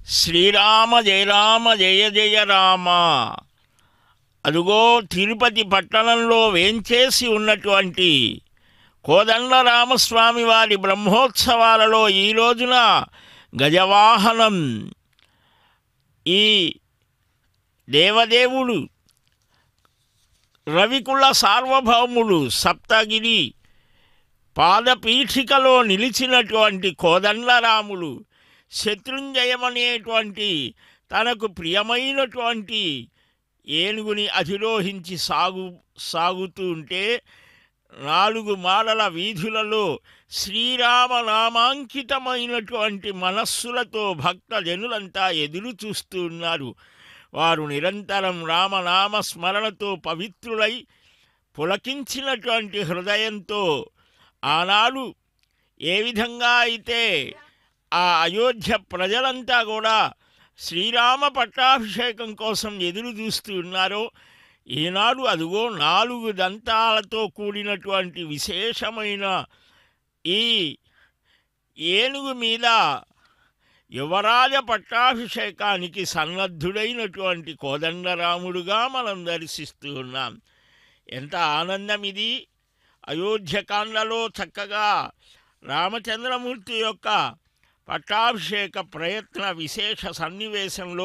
శ్రీరామ జయ రామ జయ జయ రామ అదుగో తిరుపతి పట్టణంలో వేంచేసి ఉన్నటువంటి కోదండ రామస్వామి వారి బ్రహ్మోత్సవాలలో ఈ రోజున గజవాహనం ఈ దేవదేవుడు రవికుల సార్వభౌముడు సప్తగిరి పాదపీఠికలో నిలిచినటువంటి కోదండరాములు శత్రుంజయమనేటువంటి తనకు ప్రియమైనటువంటి ఏనుగుని అధిరోహించి సాగు సాగుతూ ఉంటే నాలుగు మాడల వీధులలో శ్రీరామనామాంకితమైనటువంటి మనస్సులతో భక్త జనులంతా ఎదురు చూస్తూ ఉన్నారు వారు నిరంతరం రామనామ స్మరణతో పవిత్రులై పులకించినటువంటి హృదయంతో ఆనాడు ఏ విధంగా అయితే ఆ అయోధ్య ప్రజలంతా కూడా శ్రీరామ పట్టాభిషేకం కోసం ఎదురు చూస్తూ ఉన్నారో ఈనాడు అదిగో నాలుగు దంతాలతో కూడినటువంటి విశేషమైన ఈ ఏనుగు మీద యువరాజ పట్టాభిషేకానికి సన్నద్ధుడైనటువంటి కోదండరాముడుగా మనం దర్శిస్తూ ఉన్నాం ఎంత ఆనందం ఇది అయోధ్యకాండలో చక్కగా రామచంద్రమూర్తి యొక్క పట్టాభిషేక ప్రయత్న విశేష సన్నివేశంలో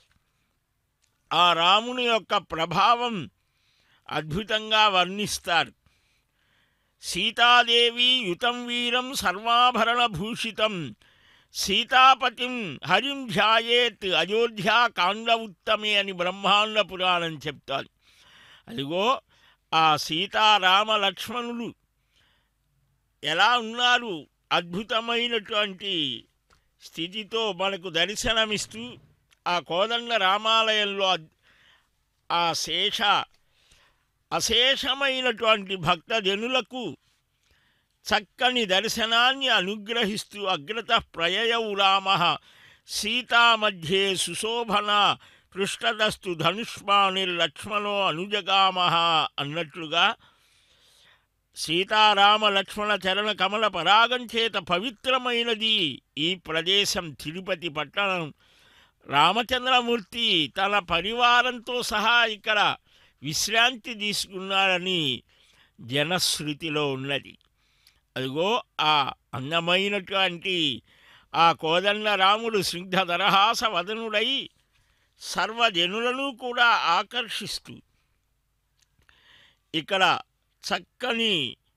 ఆ రాముని యొక్క ప్రభావం అద్భుతంగా వర్ణిస్తారు సీతాదేవి యుతం వీరం సర్వాభరణ భూషితం సీతాపతిం హరిం ధ్యాయేత్ అయోధ్యా కాండ ఉత్తమే అని బ్రహ్మాండ పురాణం చెప్తారు అదిగో ఆ సీతారామ లక్ష్మణులు ఎలా ఉన్నారు అద్భుతమైనటువంటి స్థితితో మనకు దర్శనమిస్తూ ఆ కోదండ రామాలయంలో అద్- ఆ శేష అశేషమైనటువంటి భక్తజనులకు చక్కని దర్శనాన్ని అనుగ్రహిస్తూ అగ్రత ప్రయయౌ రామ సీతామధ్యే సుశోభన పృష్ఠదస్తు ధనుష్మానిర్లక్ష్మణో అనుజగామ అన్నట్లుగా సీతారామ లక్ష్మణ చరణ కమల పరాగం చేత పవిత్రమైనది ఈ ప్రదేశం తిరుపతి పట్టణం రామచంద్రమూర్తి తన పరివారంతో సహా ఇక్కడ విశ్రాంతి తీసుకున్నాడని జనశ్రుతిలో ఉన్నది అదిగో ఆ అందమైనటువంటి ఆ కోదండ రాముడు స్నిగ్ధధరహాస వదనుడై సర్వజనులను కూడా ఆకర్షిస్తూ ఇక్కడ చక్కని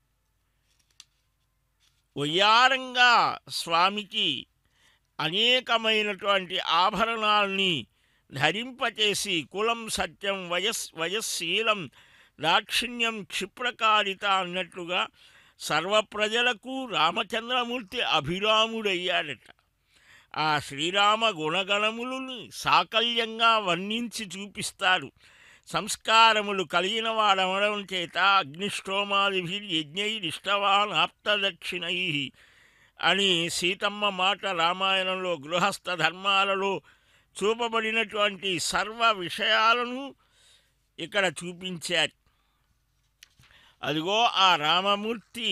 వయ్యారంగా స్వామికి అనేకమైనటువంటి ఆభరణాల్ని ధరింపచేసి కులం సత్యం వయస్ వయస్శీలం దాక్షిణ్యం క్షిప్రకారిత అన్నట్లుగా సర్వ ప్రజలకు రామచంద్రమూర్తి అభిరాముడయ్యాడట ఆ శ్రీరామ గుణగణములను సాకల్యంగా వర్ణించి చూపిస్తారు సంస్కారములు కలిగిన వాడవడం చేత అగ్నిష్టోమాదిభి యజ్ఞైరిష్టవాన్ ఆప్తదక్షిణై అని సీతమ్మ మాట రామాయణంలో గృహస్థ ధర్మాలలో చూపబడినటువంటి సర్వ విషయాలను ఇక్కడ చూపించారు అదిగో ఆ రామమూర్తి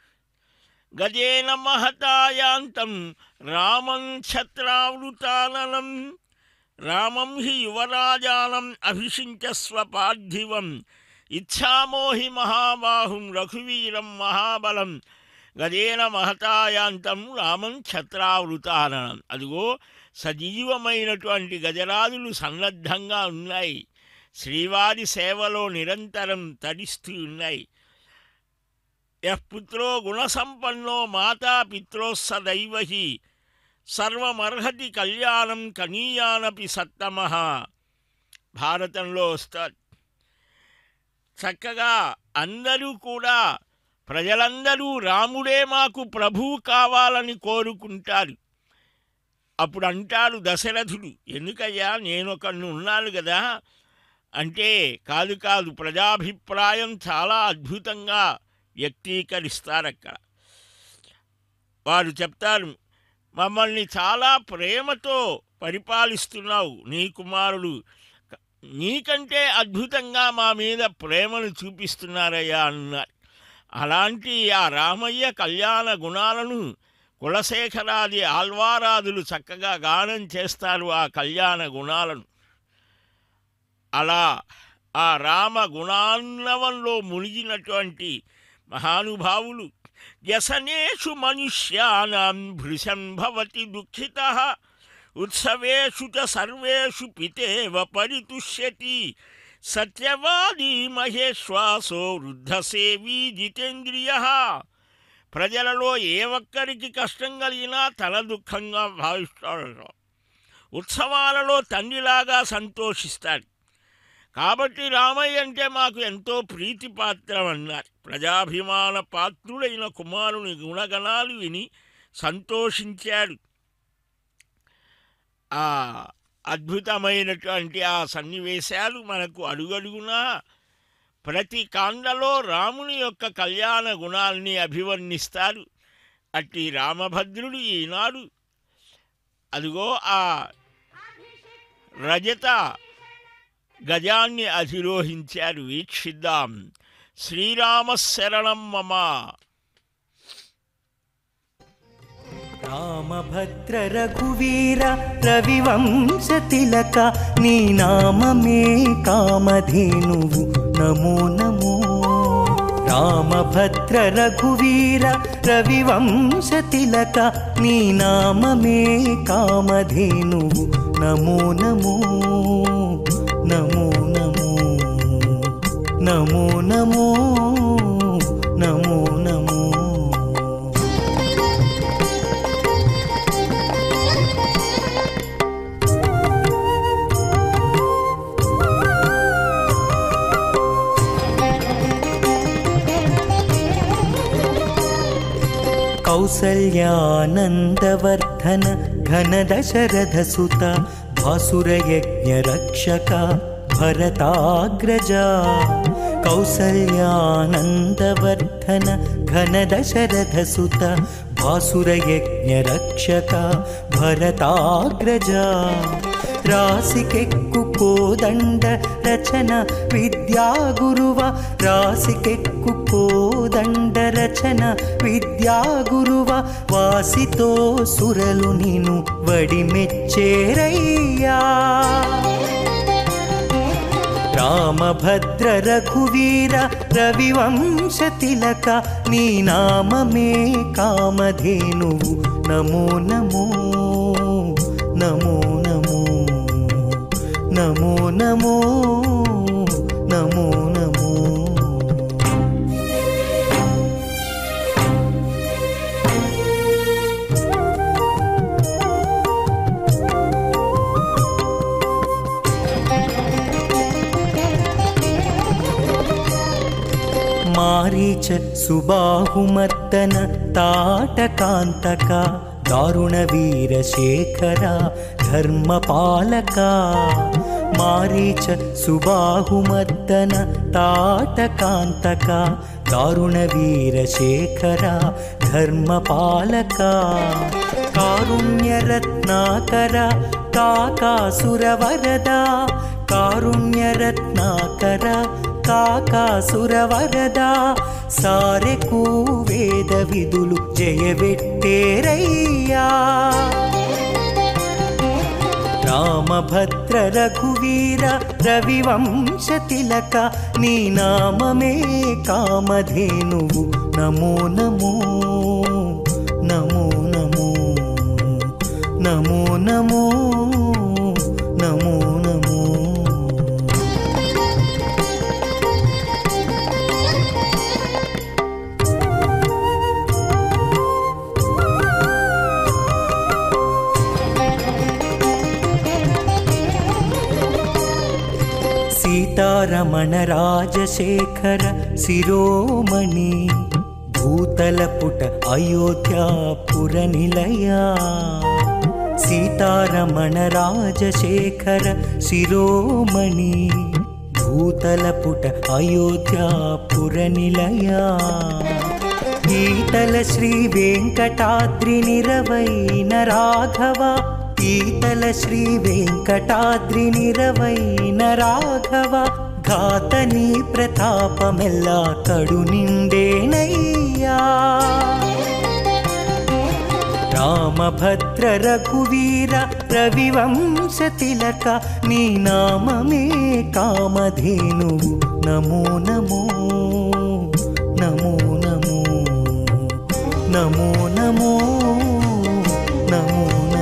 గజేన మహతాయాంతం రామం ఛత్రావృతాననం రామం హి యువరాజానం అభిషించస్వ పార్థివం ఇచ్ఛామోహి మహాబాహుం రఘువీరం మహాబలం గజేన మహతాయాంతం రామం ఛత్రావృతాననం అదిగో సజీవమైనటువంటి గజరాజులు సన్నద్ధంగా ఉన్నాయి శ్రీవారి సేవలో నిరంతరం తడిస్తూ ఉన్నాయి యః పుత్రో గుణసంపన్నో మాతా పిత్రోస్సదైవహి సర్వమర్హతి కళ్యాణం కనీయానపి సత్తమ భారతంలో వస్తారు చక్కగా అందరూ కూడా ప్రజలందరూ రాముడే మాకు ప్రభువు కావాలని కోరుకుంటారు అప్పుడు అంటాడు దశరథుడు ఎందుకయ్యా నేను ఒకరిని ఉన్నాను కదా అంటే కాదు కాదు ప్రజాభిప్రాయం చాలా అద్భుతంగా వ్యక్తీకరిస్తారు అక్కడ వారు చెప్తారు మమ్మల్ని చాలా ప్రేమతో పరిపాలిస్తున్నావు నీ కుమారుడు నీకంటే అద్భుతంగా మా మీద ప్రేమను చూపిస్తున్నారయ్యా అన్నారు అలాంటి ఆ రామయ్య కళ్యాణ గుణాలను కులశేఖరాది ఆల్వారాదులు చక్కగా గానం చేస్తారు ఆ కళ్యాణ గుణాలను అలా ఆ రామ గుణాన్నవంలో మునిగినటువంటి మహానుభావులు వ్యసనేషు మనుష్యానాం భృశం భవతి దుఃఖిత ఉత్సవేషు చ సర్వేషు పితేవ పరితుష్యతి సత్యవాదీ మహేశ్వాసో వృద్ధసేవీ జితేంద్రియ ప్రజలలో ఏ ఒక్కరికి కష్టం కలిగినా తల దుఃఖంగా భావిస్తాడు ఉత్సవాలలో తండ్రిలాగా సంతోషిస్తాడు కాబట్టి రామయ్య అంటే మాకు ఎంతో ప్రీతిపాత్రం అన్నారు ప్రజాభిమాన పాత్రుడైన కుమారుని గుణగణాలు విని సంతోషించాడు ఆ అద్భుతమైనటువంటి ఆ సన్నివేశాలు మనకు అడుగడుగునా ప్రతి కాండలో రాముని యొక్క కళ్యాణ గుణాల్ని అభివర్ణిస్తారు అట్టి రామభద్రుడు ఈనాడు అదిగో ఆ రజత గజాన్ని అధిరోహించారు వీక్షిద్దాం శ్రీరామ శరణం మమ రామభద్ర రఘువీర రవివంశ తిలక నీ నామమే కామధేనువు నమో నమో రామభద్ర రఘువీర రవివంశ తిలక నీ నామమే కామధేనువు నమో నమో నమో నమో నమో నమో నమో నమో कौसल्यानन्दवर्धन घनदशरथसुत भासुरयज्ञरक्षक भरताग्रजा कौसल्यानन्दवर्धन घनदशरथसुत भासुरयज्ञरक्षक भरताग्रजा రాసికెక్కు కోదండ రచన విద్యా గురువ రాసికెక్కు కోదండ రచన విద్యా గురువ వాసితో సురలు నిను వడిమెచ్చేరయ్యా రామభద్ర రఘువీర రవివంశ తిలక నీ నామమే కామధేనువు నమో నమో నమో నమో నమో నమో నమో నమో మారీచ సుబాహుమర్దన తాటకాంతక దారుణ వీరశేఖర ధర్మపాలక మారీచ సుబాహుమర్దన తాటకాంతక దారుణ వీరశేఖర ధర్మపాలక కారుణ్యరత్నాకర కాకాసురవరద కారుణ్యరత్నాకర కాకాసురవరద సారెకు వేద విధులు జయవెట్టేరయ్యా రామభద్ర రఘువీర రవివంశ తిలక నీ నామమే కామధేనువు నమో నమో నమో నమో నమో నమో నమో నమో సీతారమణ రాజశేఖర శిరోమణి భూతలపుట అయోధ్యాపుర నిలయా సీతారమణ రాజశేఖర శిరోమణి భూతలపుట అయోధ్యాపుర నిలయా ఈతల శ్రీ వెంకటాద్రి నిరవైన రాఘవ ఈతల శ్రీ వెంకటాద్రి నిరవైన రాఘవ ఘాతని ప్రతాపమెల్లా కడు నిండేనయ్యా రామభద్ర రఘువీర రవివంశ తిలక నీ నామమే కామధేనువు నమో నమో నమో నమో నమో నమో నమో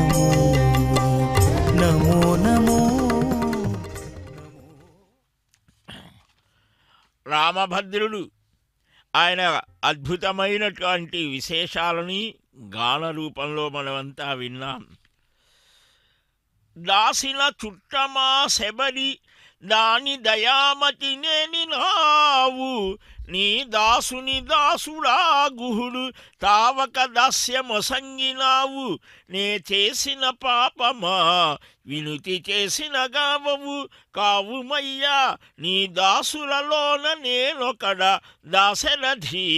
నమో నమో నమో రామభద్రుడు ఆయన అద్భుతమైనటువంటి విశేషాలని గాన రూపంలో మనమంతా విన్నాం దాసిన చుట్టమా శబరి దాని దయామతి నేని నావు నీ దాసుని దాసుడా గుహుడు తావక దాస్యమొసంగినావు నే చేసిన పాపమా వినుతి చేసిన గావవు కావుమయ్యా నీ దాసులలోన నేనొకడ దాశరథి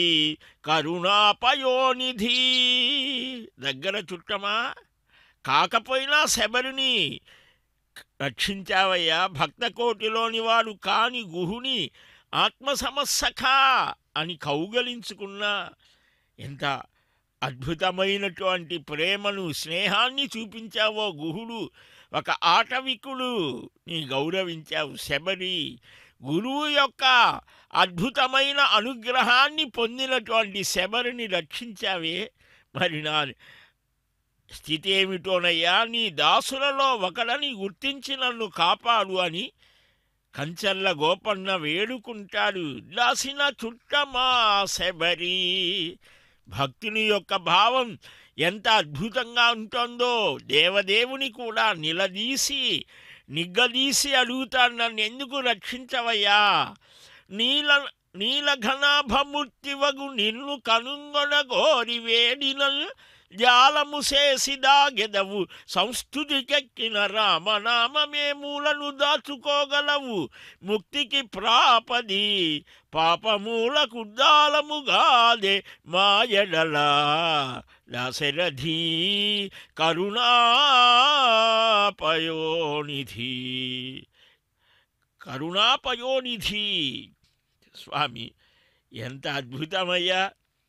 కరుణాపయోనిధి దగ్గర చుట్టమా కాకపోయినా శబరిని రక్షించావయ్యా భక్తకోటిలోని వాడు కాని గుహుని ఆత్మసమస్సఖా అని కౌగలించుకున్నా ఎంత అద్భుతమైనటువంటి ప్రేమను స్నేహాన్ని చూపించావో గుహుడు ఒక ఆటవికుడు నీ గౌరవించావు శబరి గురువు యొక్క అద్భుతమైన అనుగ్రహాన్ని పొందినటువంటి శబరిని రక్షించావే మరి నా స్థితి ఏమిటోనయ్యా నీ దాసులలో ఒకడని గుర్తించి నన్ను కాపాడు అని కంచర్ల గోపన్న వేడుకుంటాడు దాసిన చుట్టమా శబరి భక్తుని యొక్క భావం ఎంత అద్భుతంగా ఉంటుందో దేవదేవుని కూడా నిలదీసి నిగ్గదీసి అడుగుతాడు నన్ను ఎందుకు రక్షించవయ్యా నీల నీలఘనాభమూర్తివగు నిన్ను కనుంగొన గోరి వేడినల్ జాలము చేసిదాగెదవు సంస్థుతికెక్కిన రామనామమే మూలను దాచుకోగలవు ముక్తికి ప్రాపది పాపమూలకు దాలముగాదే మాయడలా దశరథి కరుణాపయోనిధి కరుణాపయోనిధి స్వామి ఎంత అద్భుతమయ్యా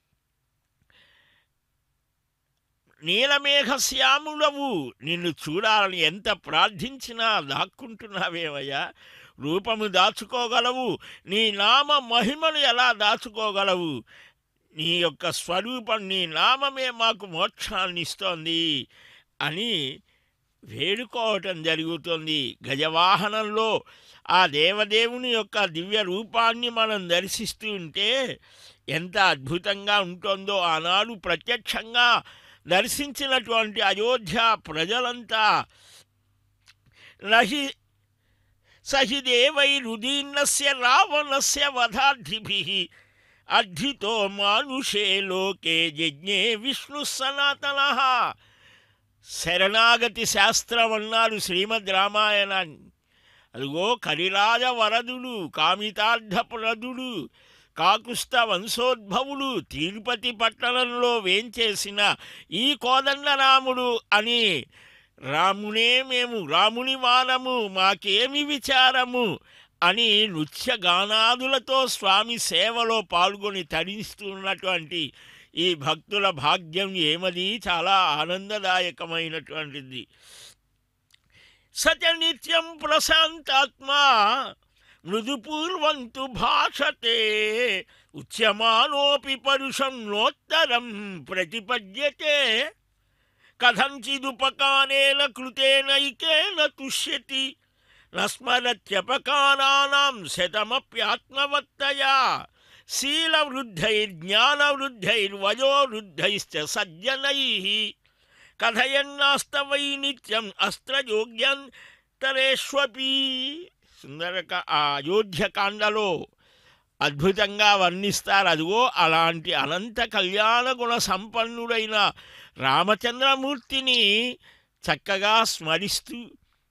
నీలమేఘశ్యాములవు నిన్ను చూడాలని ఎంత ప్రార్థించినా దాక్కుంటున్నావేమయ్యా రూపము దాచుకోగలవు నీ నామ మహిమను ఎలా దాచుకోగలవు నీ యొక్క స్వరూపం నీ నామమే మాకు మోక్షాన్ని ఇస్తోంది అని వేడుకోవటం జరుగుతుంది గజవాహనంలో ఆ దేవదేవుని యొక్క దివ్య రూపాన్ని మనం దర్శిస్తూ ఉంటే ఎంత అద్భుతంగా ఉంటుందో ఆనాడు ప్రత్యక్షంగా దర్శించినటువంటి అయోధ్య ప్రజలంతా నహి సహిదేవైరుదీర్ణస్య రావణస్య వధార్థిభి అర్థితో మానుషే లోకే యజ్ఞే విష్ణు సనాతన శరణాగతి శాస్త్రం అన్నారు శ్రీమద్ రామాయణాన్ని అదిగో కరిరాజ వరదుడు కామితార్థప్రదుడు కాకుస్థ వంశోద్భవుడు తిరుపతి పట్టణంలో వేంచేసిన ఈ కోదండరాముడు అని రామునే మేము రాముని వారము మాకేమి విచారము అని నృత్యగానాదులతో స్వామి సేవలో పాల్గొని తరిస్తున్నటువంటి ఈ భక్తుల భాగ్యం ఏమది చాలా ఆనందదాయకమైనటువంటిది సచ నిత్యం ప్రశాంతాత్మా మృదుపూర్వంతు భాషతే ఉచ్యమానోపి పరుషం నోత్తరం ప్రతిపద్యతే కథంచిదుపకానేన కృతేనైకేన తుష్యతి నస్మరత్యపకారాణం శతమప్యాత్మవత్తయా శీలవృద్ధైర్జ్ఞానవృద్ధైర్వయోవృద్ధైశ్చ సజ్జనై కథయన్నాస్తవై నిత్యం అస్త్రయోగ్యంతరేష్వపి సుందరక ఆ అయోధ్యకాండలో అద్భుతంగా వర్ణిస్తారు అదిగో అలాంటి అనంత కళ్యాణ గుణ సంపన్నుడైన రామచంద్రమూర్తిని చక్కగా స్మరిస్తూ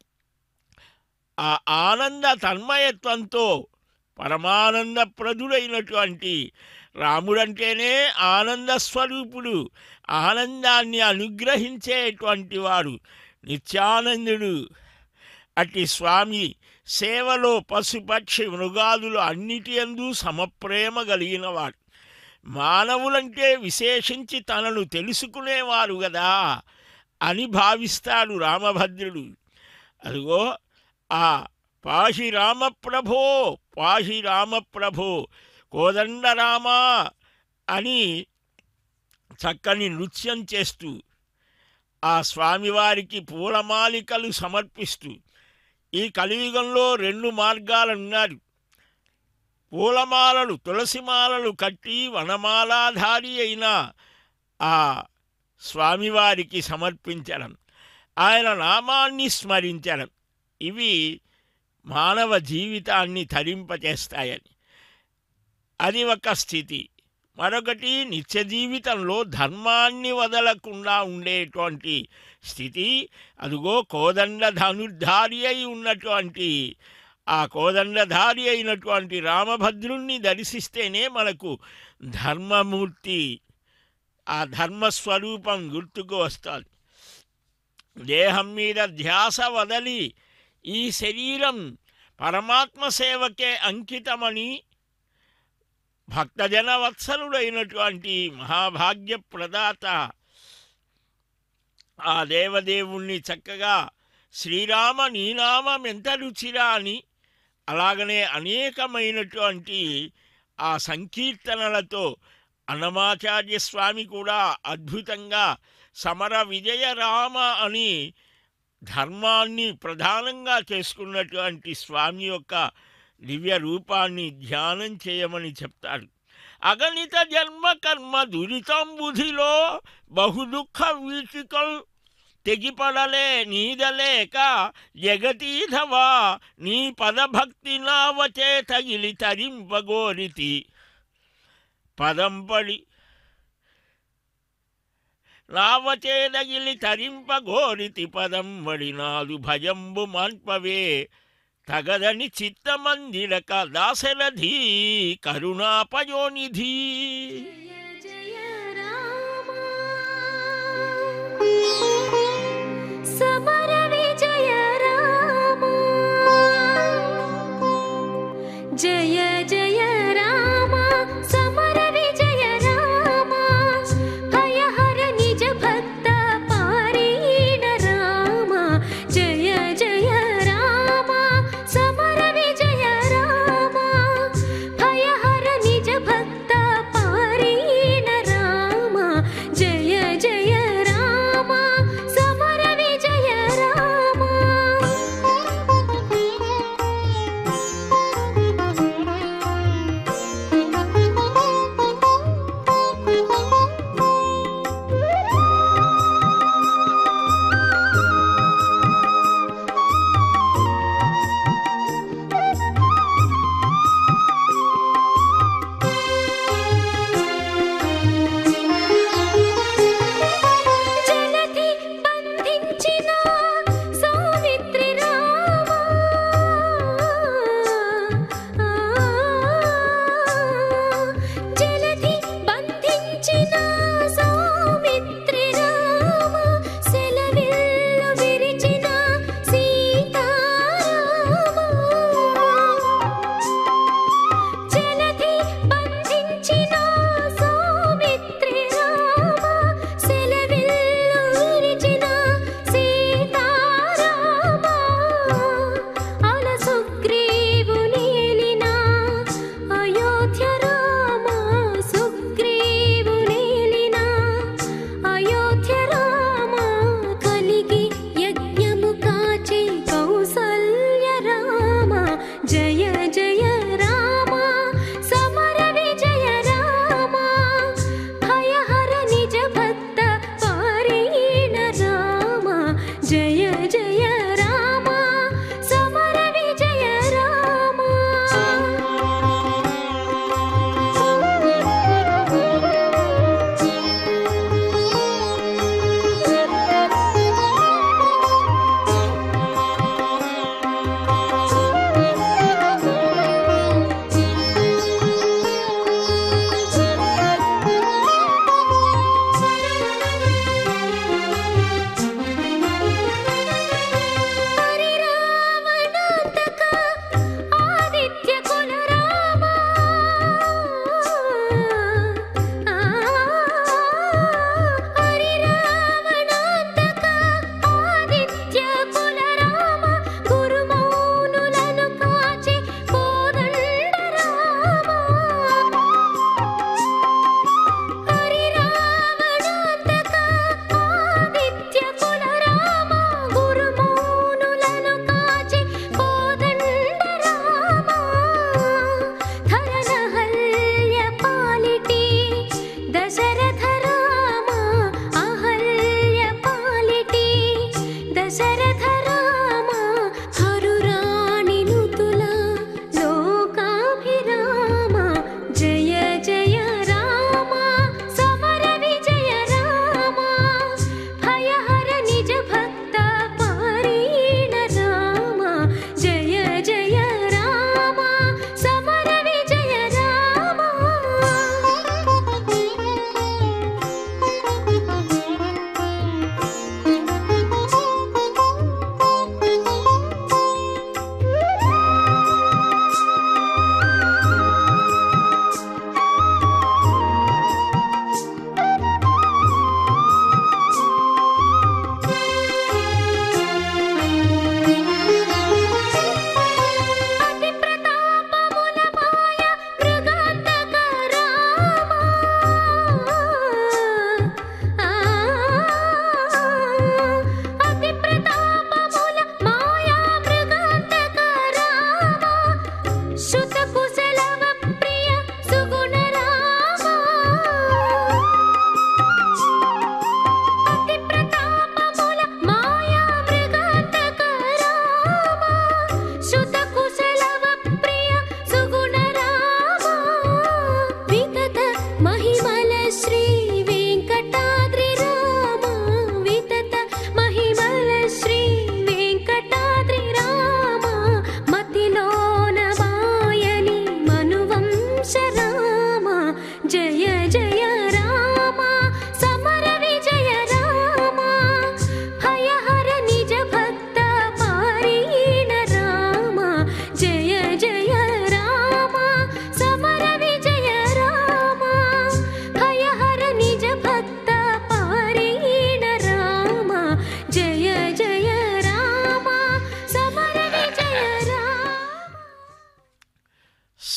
ఆ ఆనంద తన్మయత్వంతో పరమానందప్రదుడైనటువంటి రాముడంటేనే ఆనంద స్వరూపుడు ఆనందాన్ని అనుగ్రహించేటువంటి వాడు నిత్యానందుడు అట్టి స్వామి సేవలో పశుపక్షి మృగాదులు అన్నిటి అందు సమప్రేమ కలిగినవాడు మానవులంటే విశేషించి తనను తెలుసుకునేవారు కదా అని భావిస్తాడు రామభద్రుడు అదిగో ఆ పాహి రామప్రభో పాహి రామప్రభో కోదండరామ అని చక్కని నృత్యం చేస్తూ ఆ స్వామివారికి పూలమాలికలు సమర్పిస్తూ ఈ కలియుగంలో రెండు మార్గాలున్నారు పూలమాలలు తులసిమాలలు కట్టి వనమాలాధారి అయిన ఆ స్వామివారికి సమర్పించడం ఆయన నామాన్ని స్మరించడం ఇవి మానవ జీవితాన్ని తరింపచేస్తాయని అది ఒక స్థితి మరొకటి నిత్య జీవితంలో ధర్మాన్ని వదలకుండా ఉండేటువంటి స్థితి అదిగో కోదండ ధనుర్ధారి అయి ఉన్నటువంటి ఆ కోదండధారి అయినటువంటి రామభద్రుణ్ణి దర్శిస్తేనే మనకు ధర్మమూర్తి ఆ ధర్మస్వరూపం గుర్తుకు వస్తుంది దేహం మీద ధ్యాస వదలి ఈ శరీరం పరమాత్మ సేవకే అంకితమని భక్తజన వత్సలుడైనటువంటి మహాభాగ్య ప్రదాత ఆ దేవదేవుణ్ణి చక్కగా శ్రీరామ నీనామం ఎంత రుచిరా అని అలాగనే అనేకమైనటువంటి ఆ సంకీర్తనలతో అన్నమాచార్య స్వామి కూడా అద్భుతంగా సమర విజయ రామ అని ధర్మాన్ని ప్రధానంగా చేసుకున్నటువంటి స్వామి యొక్క దివ్య రూపాన్ని ధ్యానం చేయమని చెప్తాడు అగణిత జన్మ కర్మ దురితంబుధిలో బహుదుఃఖ వీచికల్ తెగిపడలే నీదలేక జగతీధవా నీ పదభక్తి నావచే తగిలి తరింపగోరితి పదంపడి నావచే తగిలి తరింపగోరితి పదంబడి నాదు భజంబు మాన్పవే తగదని చిత్తమందిరక దాశరథీ కరుణాపయోనిధి జయ జయ రామ సమర విజయ రామ జయ జయ రామ సమర విజయ రామ భయహర నిజ భక్త పారీణ రామ జయ జయ రామ సమర విజయ రామ భయహర నిజ భక్త పారీణ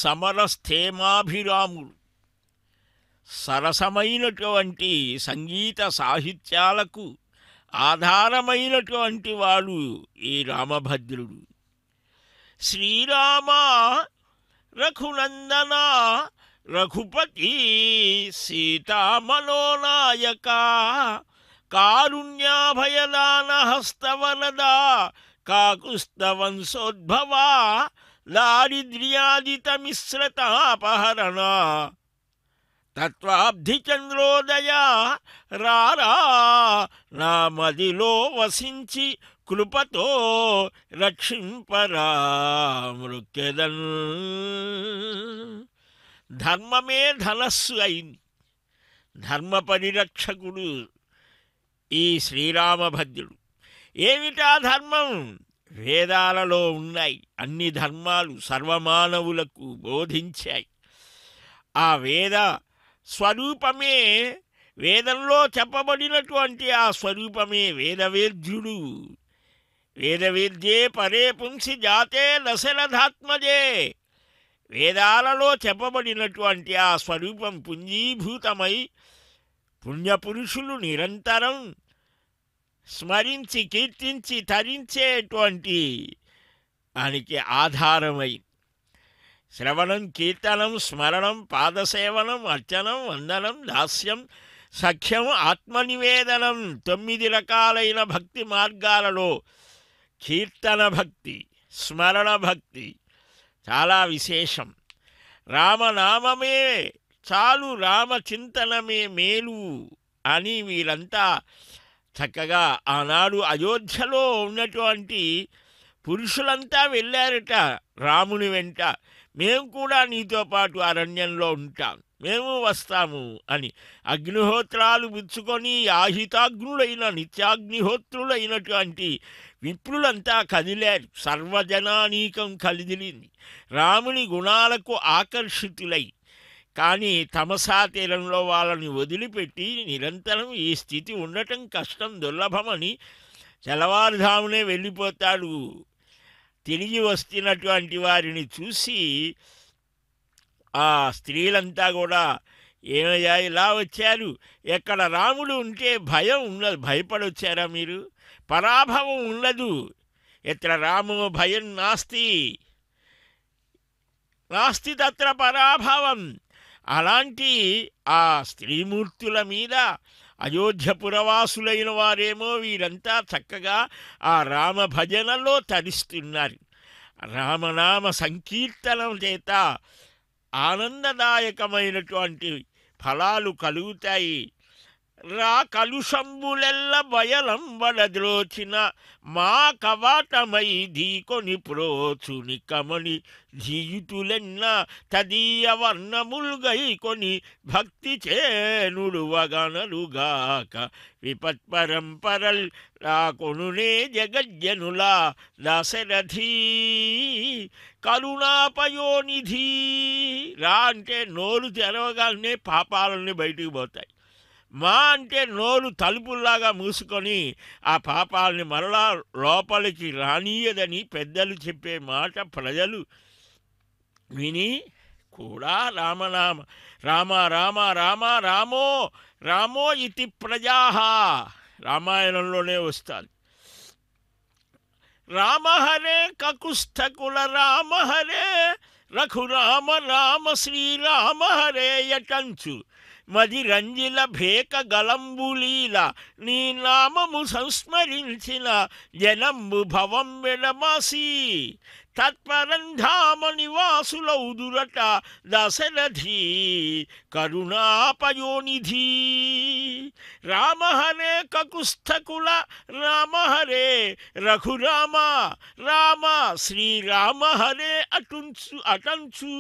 సమరస్థేమాభిరాముడు సరసమైనటువంటి సంగీత సాహిత్యాలకు ఆధారమైనటువంటి వాడు ఈ రామభద్రుడు శ్రీరామ రఘునందన రఘుపతి సీతామనోనాయక కారుణ్యాభయదాన హస్తవరద కాకుస్తవంశోద్భవ దారిద్ర్యాదితమిశ్రతాపహరణ తత్వాబ్ధి చంద్రోదయ రారా నా మదిలో వసించి కృపతో రక్షింపరా మృక్కెదన్ ధర్మమే ధనస్సు అయింది ధర్మ పరిరక్షకుడు ఈ శ్రీరామభద్రుడు ఏమిటా ధర్మం వేదాలలో ఉన్నాయి అన్ని ధర్మాలు సర్వమానవులకు బోధించాయి ఆ వేద స్వరూపమే వేదంలో చెప్పబడినటువంటి ఆ స్వరూపమే వేదవేద్యుడు వేదవేద్యే పరే పుంసి జాతే దశరథాత్మజే వేదాలలో చెప్పబడినటువంటి ఆ స్వరూపం పుంజీభూతమై పుణ్యపురుషులు నిరంతరం స్మరించి కీర్తించి తరించేటువంటి దానికి ఆధారమై శ్రవణం కీర్తనం స్మరణం పాదసేవనం అర్చనం వందనం దాస్యం సఖ్యం ఆత్మనివేదనం తొమ్మిది రకాలైన భక్తి మార్గాలలో కీర్తన భక్తి స్మరణ భక్తి చాలా విశేషం రామనామమే చాలు రామచింతనమే మేలు అని వీరంతా చక్కగా ఆనాడు అయోధ్యలో ఉన్నటువంటి పురుషులంతా వెళ్ళారట రాముని వెంట మేము కూడా నీతో పాటు అరణ్యంలో ఉంటాం మేము వస్తాము అని అగ్నిహోత్రాలు పుచ్చుకొని ఆహితాగ్నులైన నిత్యాగ్నిహోత్రులైనటువంటి విప్రులంతా కదిలారు సర్వజనానీకం కదిలింది రాముని గుణాలకు ఆకర్షితులై కానీ తమసా తీరంలో వాళ్ళని వదిలిపెట్టి నిరంతరం ఈ స్థితి ఉండటం కష్టం దుర్లభమని తెల్లవారుధామునే వెళ్ళిపోతాడు తిరిగి వస్తున్నటువంటి వారిని చూసి ఆ స్త్రీలంతా కూడా ఏమయ్యా ఇలా వచ్చారు ఎక్కడ రాముడు ఉంటే భయం ఉండదు భయపడొచ్చారా మీరు పరాభవం ఉండదు ఎత్ర రామో భయం నాస్తి నాస్తి తత్ర పరాభవం అలాంటి ఆ స్త్రీమూర్తుల మీద అయోధ్యపురవాసులైన వారేమో వీరంతా చక్కగా ఆ రామ భజనలో తరిస్తున్నారు రామనామ సంకీర్తనం చేత ఆనందదాయకమైనటువంటి ఫలాలు కలుగుతాయి రా కలుషంబులెల్ల బయలం వడద్రోచిన మా కవాటమై ధీకొని ప్రోచుని కమని ధీయుతులెన్న తదీయ వర్ణముల్గై కొని భక్తి చేనుడువగనలుగాక విపత్పరంపరల్ రాకొనునే జగజ్జనులా దశరథీ కరుణాపయోనిధి రా అంటే నోరు తెరవగానే పాపాలన్నీ బయటికి పోతాయి మా అంటే నోరు తలుపుల్లాగా మూసుకొని ఆ పాపాలని మరలా లోపలికి రానీయదని పెద్దలు చెప్పే మాట ప్రజలు విని కూడా రామనామ రామ రామ రామ రామో రామో ఇతి ప్రజాహ రామాయణంలోనే వస్తుంది రామహరే కకుస్థకుల రామహరే రఘురామ రామ శ్రీరామ హరే యటంచు మది రంజిల భేక గలంబులీల నీ నామము సంస్మరించిన జనంబు భవం వెడమాసి తత్పరంధామ నివాసులౌదురట దశరథి కరుణాపయోనిధి రామహరే కకుస్థకుల రామహరే రఘురామ రామ శ్రీరామ హరే అటుంచు అటంచు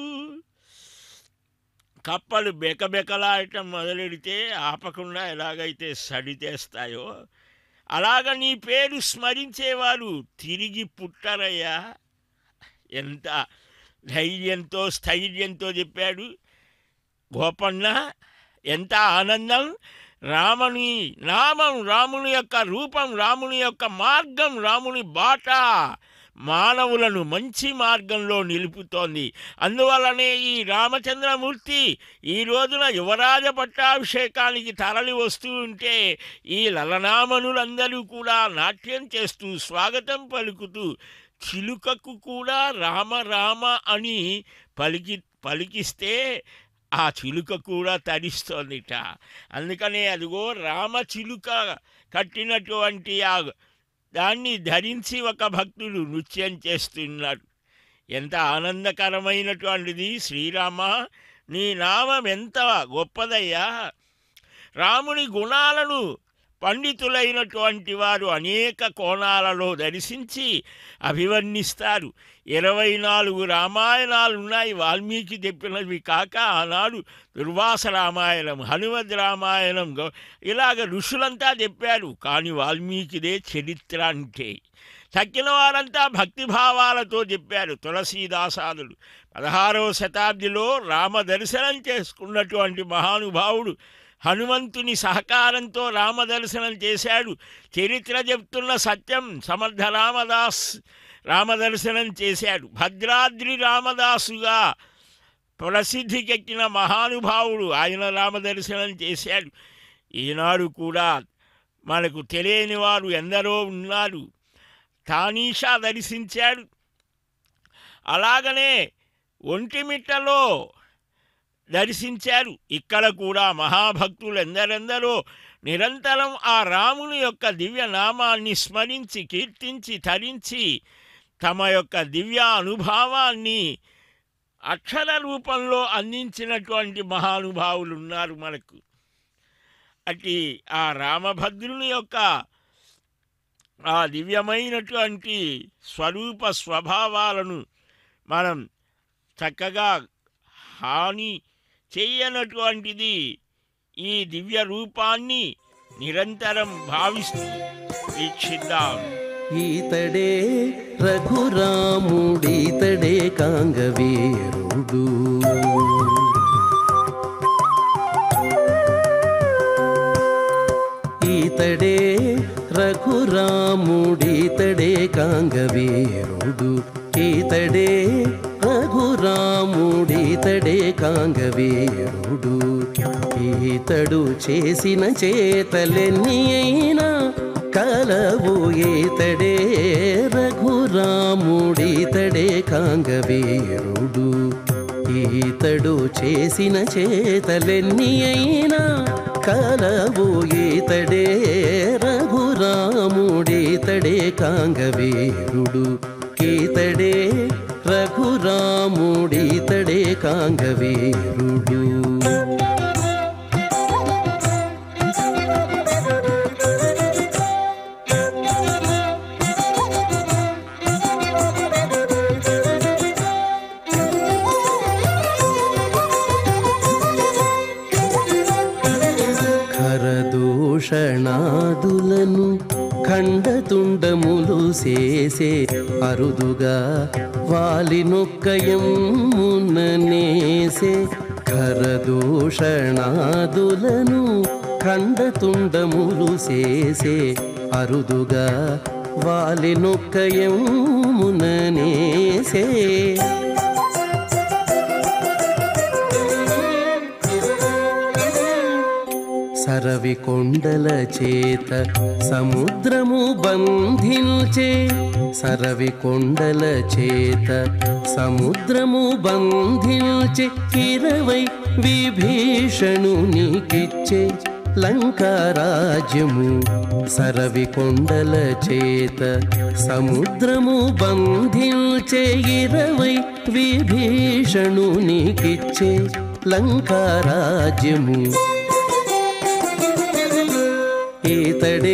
కప్పలు బెకబెకలాడటం మొదలెడితే ఆపకుండా ఎలాగైతే సడితేస్తాయో అలాగ నీ పేరు స్మరించేవారు తిరిగి పుట్టరయ్యా ఎంత ధైర్యంతో స్థైర్యంతో చెప్పాడు గోపన్న ఎంత ఆనందం రాముని నామం రాముని యొక్క రూపం రాముని యొక్క మార్గం రాముని బాట మానవులను మంచి మార్గంలో నిలుపుతోంది అందువలనే ఈ రామచంద్రమూర్తి ఈ రోజున యువరాజ పట్టాభిషేకానికి తరలి వస్తూ ఉంటే ఈ లలనామనులందరూ కూడా నాట్యం చేస్తూ స్వాగతం పలుకుతూ చిలుకకు కూడా రామ రామ అని పలికి పలికిస్తే ఆ చిలుక కూడా తరిస్తోందిట అందుకనే అదిగో రామ చిలుక కట్టినటువంటి ఆ దాన్ని ధరించి ఒక భక్తుడు నృత్యం చేస్తున్నాడు ఎంత ఆనందకరమైనటువంటిది శ్రీరామ నీ నామం ఎంత గొప్పదయ్యా రాముని గుణాలను పండితులైనటువంటి వారు అనేక కోణాలలో దర్శించి అభివర్ణిస్తారు ఇరవై నాలుగు రామాయణాలు ఉన్నాయి వాల్మీకి చెప్పినవి కాక ఆనాడు దుర్వాస రామాయణం హనుమద్ రామాయణం గౌ- ఇలాగ ఋషులంతా చెప్పారు కానీ వాల్మీకిదే చరిత్ర అంటే తక్కిన వారంతా భక్తిభావాలతో చెప్పారు తులసీదాసాదులు పదహారవ శతాబ్దిలో రామ దర్శనం చేసుకున్నటువంటి మహానుభావుడు హనుమంతుని సహకారంతో రామదర్శనం చేశాడు చరిత్ర చెప్తున్న సత్యం సమర్థ రామదాస్ రామదర్శనం చేశాడు భద్రాద్రి రామదాసుగా ప్రసిద్ధికెక్కిన మహానుభావుడు ఆయన రామదర్శనం చేశాడు ఈనాడు కూడా మనకు తెలియని వారు ఎందరో ఉన్నారు తానీషా దర్శించాడు అలాగనే ఒంటిమిట్టలో దర్శించారు ఇక్కడ కూడా మహాభక్తులు ఎందరెందరో నిరంతరం ఆ రాముని యొక్క దివ్య నామాన్ని స్మరించి కీర్తించి తరించి తమ యొక్క దివ్య అనుభవాన్ని అక్షర రూపంలో అందించినటువంటి మహానుభావులు ఉన్నారు మనకు అటు ఆ రామభద్రుని యొక్క ఆ దివ్యమైనటువంటి స్వరూప స్వభావాలను మనం చక్కగా హాని చెయ్యనటువంటిది ఈ దివ్య రూపాన్ని నిరంతరం భావిస్తూ వీక్షిద్దాం ఈతడే రఘురాముడీతడే కాంగవీరుడు ఈతడే రఘురాముడీతడే కాంగవీరుడు ఈతడే రఘురాముడీతడే కాంగవీరుడు ఈతడు చేసిన చేతలెన్ని అయినా కలవు ఈతడే రఘురాముడీతడే కాంగవీరుడు ఈతడు చేసిన చేతలెన్ని అయినా కలవు ఈతడే రఘురాముడీతడే కాంగవీరుడు ఈతడే రఘురాముడీతడే కాంగవీరుడు ఖరదూషణాదులను ఖండతుండములు చేసే అరుదుగా వాలినొక్కయం మున్ననేసే ఖరదూషణాదులను ఖండతుండములు చేసే అరుదుగా వాలినొక్కయం ముననేసే సరవి కొండల చేత సముద్రము బంధించే సరవి కొండల చేత సముద్రము బంధించే ఇరవై విభీషణునికిచ్చే లంకారాజ్యము సరవి కొండల చేత సముద్రము బంధించే ఇరవై విభీషణునికిచ్చే లంకారాజ్యము ఈతడే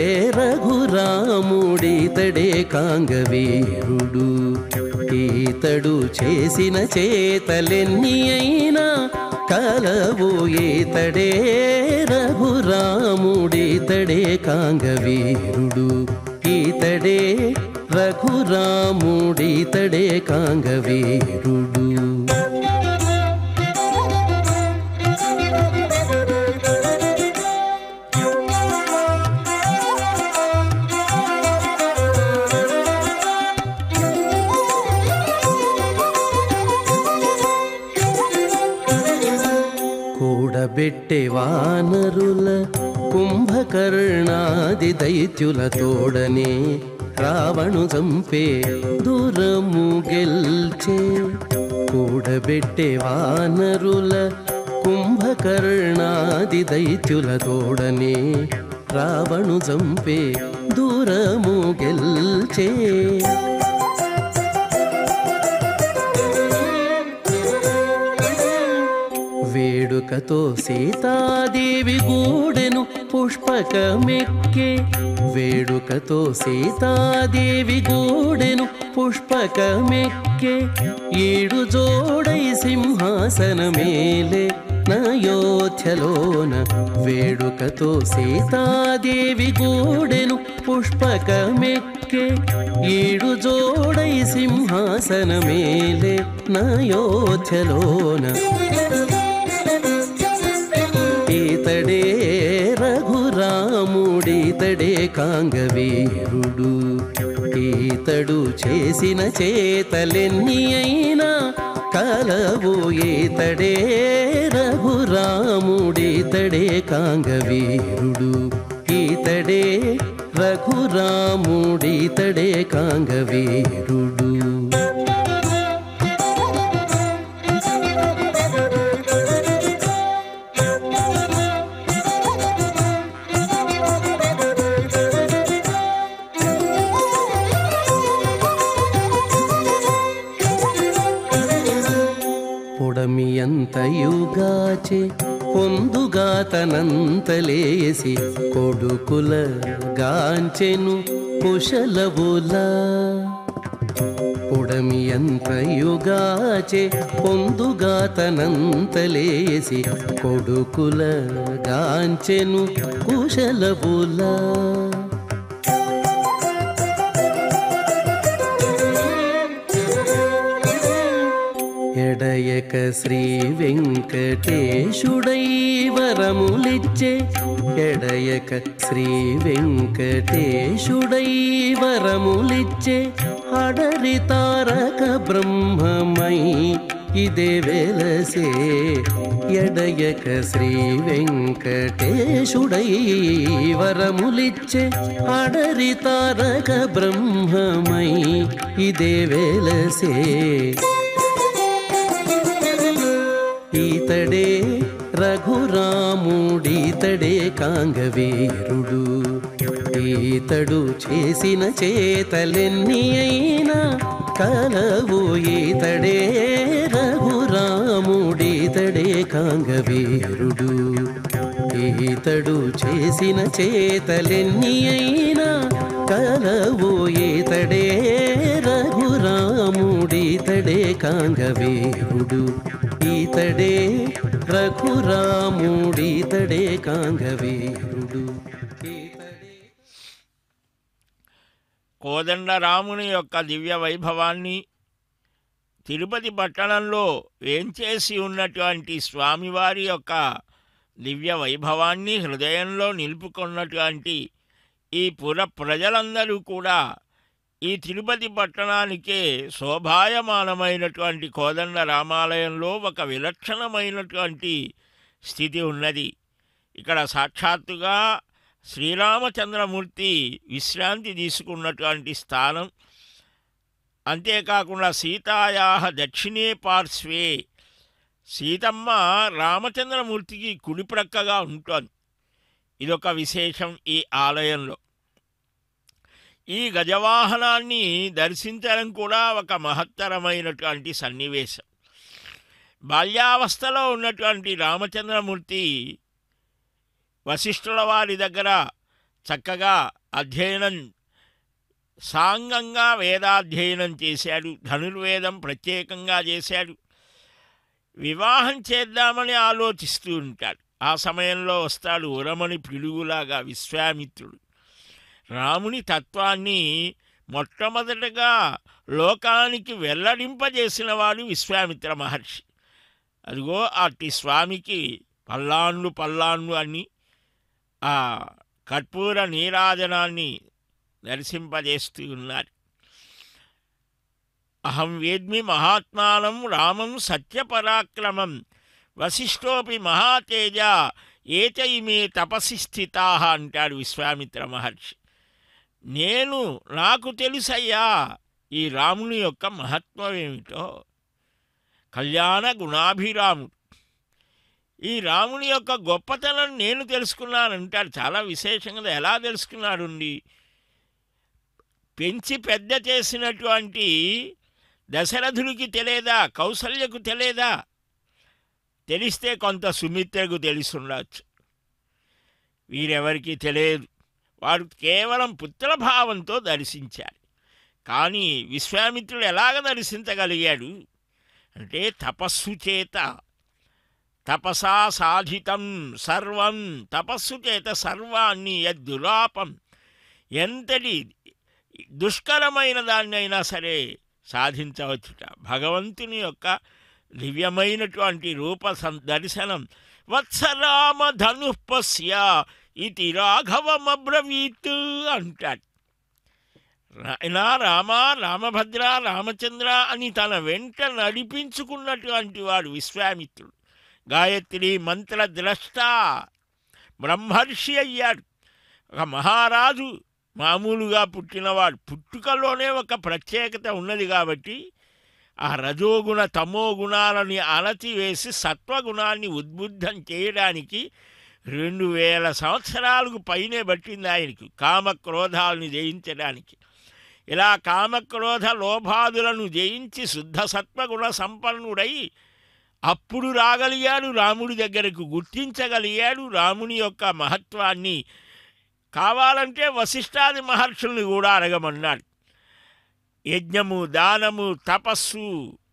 రఘురాముడీతడే కాంగవీరుడు ఈతడు చేసిన చేతలెన్ని అయినా కలవు ఈతడే రఘురాముడీతడే కాంగవీరుడు ఈతడే రఘురాముడీతడే కాంగవీరుడు కూడబెట్టె వానరుల కుంభకర్ణాది దైత్యుల తోడనే రావణు చంపే దూరము గెల్చే కూడబెట్టె వానరుల కుంభకర్ణాది దైత్యుల తోడనే రావణు చంపే దూరము గెల్చే వేడుకతో సీతాదేవి గూడెను పుష్పకమెక్కే వేడుకతో సీతాదేవి గూడెను పుష్పకమెక్కే ఏడు జోడై సింహాసనమేలే నయోధ్యలోన వేడుకతో సీతాదేవి గూడెను పుష్పకమెక్కే ఏడు జోడై సింహాసనమేలే నయోధ్యలోన ఈతడే రఘురాముడితడే కాంగవీరుడు ఈతడు చేసిన చేతలెన్ని అయినా కలవు ఈతడే రఘురాముడితడే కాంగవీరుడు ఈతడే రఘురాముడితడే కాంగవీరుడు పొడమియంతయుగాచే పొందుగా తనంతలేసి కొడుకుల గాంచెను కుశలవులా పొడమియంతయుగాచే పొందుగా తనంతలేసి కొడుకుల గాంచెను కుశలవులా ఎడయక శ్రీ వెంకటేశుడై వరములిచ్చే ఎడయక శ్రీ వెంకటేశుడై వరములిచ్చే అడరి తారక బ్రహ్మమై ఇదే వెలసే ఎడయక శ్రీ వెంకటేశుడై వరములిచ్చే అడరి తారక బ్రహ్మమై ఇదే వెలసే ఈతడే రఘురాముడీతడే కాంగవీరుడు ఈతడు చేసిన చేతలెన్ని అయినా కలవు ఈతడే రఘురాముడీతడే కాంగవీరుడు ఈతడు చేసిన చేతలెన్ని అయినా కలవు ఈతడే రఘురాముడీతడే కాంగవీరుడు ఈతడే రఘురాముడీతడే కాంగవీరుడు ఈతడే కోదండరాముని యొక్క దివ్య వైభవాన్ని తిరుపతి పట్టణంలో వేంచేసి ఉన్నటువంటి స్వామివారి యొక్క దివ్య వైభవాన్ని హృదయంలో నిలుపుకున్నటువంటి ఈ పుర ప్రజలందరూ కూడా ఈ తిరుపతి పట్టణానికే శోభాయమానమైనటువంటి కోదండ రామాలయంలో ఒక విలక్షణమైనటువంటి స్థితి ఉన్నది ఇక్కడ సాక్షాత్తుగా శ్రీరామచంద్రమూర్తి విశ్రాంతి తీసుకున్నటువంటి స్థానం అంతేకాకుండా సీతాయా దక్షిణే పార్శ్వే సీతమ్మ రామచంద్రమూర్తికి కుడి ప్రక్కగా ఉంటుంది ఇదొక విశేషం ఈ ఆలయంలో ఈ గజవాహనాన్ని దర్శించడం కూడా ఒక మహత్తరమైనటువంటి సన్నివేశం బాల్యావస్థలో ఉన్నటువంటి రామచంద్రమూర్తి వశిష్ఠుల వారి దగ్గర చక్కగా అధ్యయనం సాంగంగా వేదాధ్యయనం చేశాడు ధనుర్వేదం ప్రత్యేకంగా చేశాడు వివాహం చేద్దామని ఆలోచిస్తూ ఉంటాడు ఆ సమయంలో వస్తాడు ఉరమణి పిడుగులాగా విశ్వామిత్రుడు రాముని తత్వాన్ని మొట్టమొదటగా లోకానికి వెల్లడింపజేసిన వాడు విశ్వామిత్ర మహర్షి అదిగో అట్టి స్వామికి పల్లాన్లు పల్లాన్లు అని ఆ కర్పూర నీరాజనాన్ని దర్శింపజేస్తూ ఉన్నారు అహం వేద్మి మహాత్మానం రామం సత్యపరాక్రమం వశిష్ఠోపి మహాతేజ ఏచైమే తపసి స్థితా అంటాడు విశ్వామిత్ర మహర్షి నేను నాకు తెలుసయ్యా ఈ రాముని యొక్క మహత్వం ఏమిటో కళ్యాణ గుణాభిరాముడు ఈ రాముని యొక్క గొప్పతనం నేను తెలుసుకున్నానంటాడు చాలా విశేషంగా ఎలా తెలుసుకున్నాడు పెంచి పెద్ద చేసినటువంటి దశరథునికి తెలియదా కౌసల్యకు తెలియదా తెలిస్తే కొంత సుమిత్రకు తెలిసుండవచ్చు వీరెవరికీ తెలియదు వాడు కేవలం పుత్రభావంతో దర్శించాడు కానీ విశ్వామిత్రుడు ఎలాగ దర్శించగలిగాడు అంటే తపస్సు చేత తపసా సాధితం సర్వం తపస్సు చేత సర్వాన్ని యద్దులాపం ఎంతటి దుష్కరమైన దాన్నైనా సరే సాధించవచ్చుట భగవంతుని యొక్క దివ్యమైనటువంటి రూప సం- దర్శనం వత్సరామ ధనుపస్య ఇది రాఘవమబ్రవీత్ అంటాడు నాయనా రామ రామభద్ర రామచంద్ర అని తన వెంట నడిపించుకున్నటువంటి వాడు విశ్వామిత్రుడు గాయత్రి మంత్రద్రష్ట బ్రహ్మర్షి అయ్యాడు ఒక మహారాజు మామూలుగా పుట్టినవాడు పుట్టుకలోనే ఒక ప్రత్యేకత ఉన్నది కాబట్టి ఆ రజోగుణ తమో గుణాలని అణచివేసి సత్వగుణాన్ని ఉద్బుద్ధం చేయడానికి రెండు వేల సంవత్సరాలకు పైనే పట్టింది ఆయనకి కామక్రోధాలను జయించడానికి ఇలా కామక్రోధ లోభాదులను జయించి శుద్ధ సత్వగుణ సంపన్నుడై అప్పుడు రాగలిగాడు రాముడి దగ్గరకు గుర్తించగలిగాడు రాముని యొక్క మహత్వాన్ని కావాలంటే వశిష్ఠాది మహర్షుల్ని కూడా అడగమన్నాడు యజ్ఞము దానము తపస్సు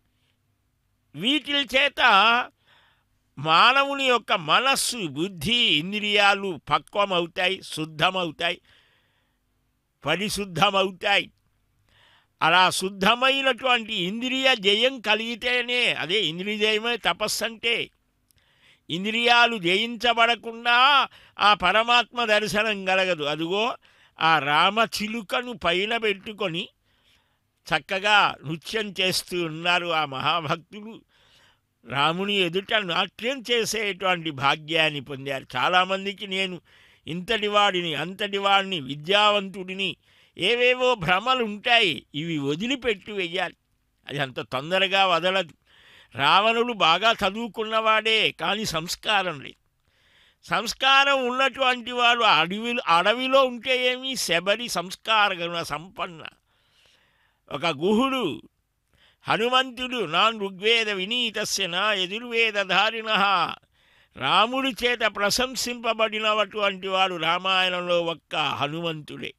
వీటి చేత మానవుని యొక్క మనస్సు బుద్ధి ఇంద్రియాలు పక్వమవుతాయి శుద్ధమవుతాయి పరిశుద్ధమవుతాయి అలా శుద్ధమైనటువంటి ఇంద్రియ జయం కలిగితేనే అదే ఇంద్రియ జయమే తపస్సు అంటే ఇంద్రియాలు జయించబడకుండా ఆ పరమాత్మ దర్శనం కలగదు అదిగో ఆ రామచిలుకను పైన పెట్టుకొని చక్కగా నృత్యం చేస్తూ ఉన్నారు ఆ మహాభక్తులు రాముని ఎదుట నాట్యం చేసేటువంటి భాగ్యాన్ని పొందారు చాలామందికి నేను ఇంతటి వాడిని అంతటి వాడిని విద్యావంతుడిని ఏవేవో భ్రమలు ఉంటాయి ఇవి వదిలిపెట్టి వెయ్యాలి అది అంత తొందరగా వదలదు రావణుడు బాగా చదువుకున్నవాడే కానీ సంస్కారం లేదు సంస్కారం ఉన్నటువంటి వాడు అడవి అడవిలో ఉంటే ఏమి శబరి సంస్కార గుణ సంపన్న ఒక గుహుడు హనుమంతుడు నాన్ ఋగ్వేద వినీతస్య నా యజుర్వేదధారిణ రాముడి చేత ప్రశంసింపబడినటువంటి వాడు రామాయణంలో ఒక్క హనుమంతుడే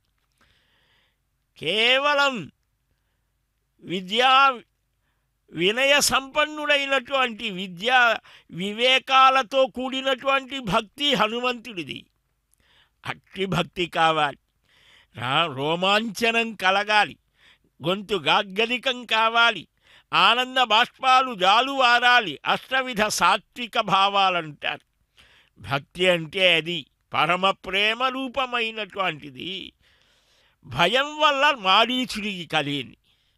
కేవలం విద్యా వినయ సంపన్నుడైనటువంటి విద్యా వివేకాలతో కూడినటువంటి భక్తి హనుమంతుడిది అట్టి భక్తి కావాలి రా రోమాంచనం కలగాలి గొంతు గాగ్గలికం కావాలి ఆనంద బాష్పాలు జాలువారాలి అష్టవిధ సాత్విక భావాలంటారు భక్తి అంటే అది పరమ ప్రేమ రూపమైనటువంటిది భయం వల్ల మారీచుడికి కలిగింది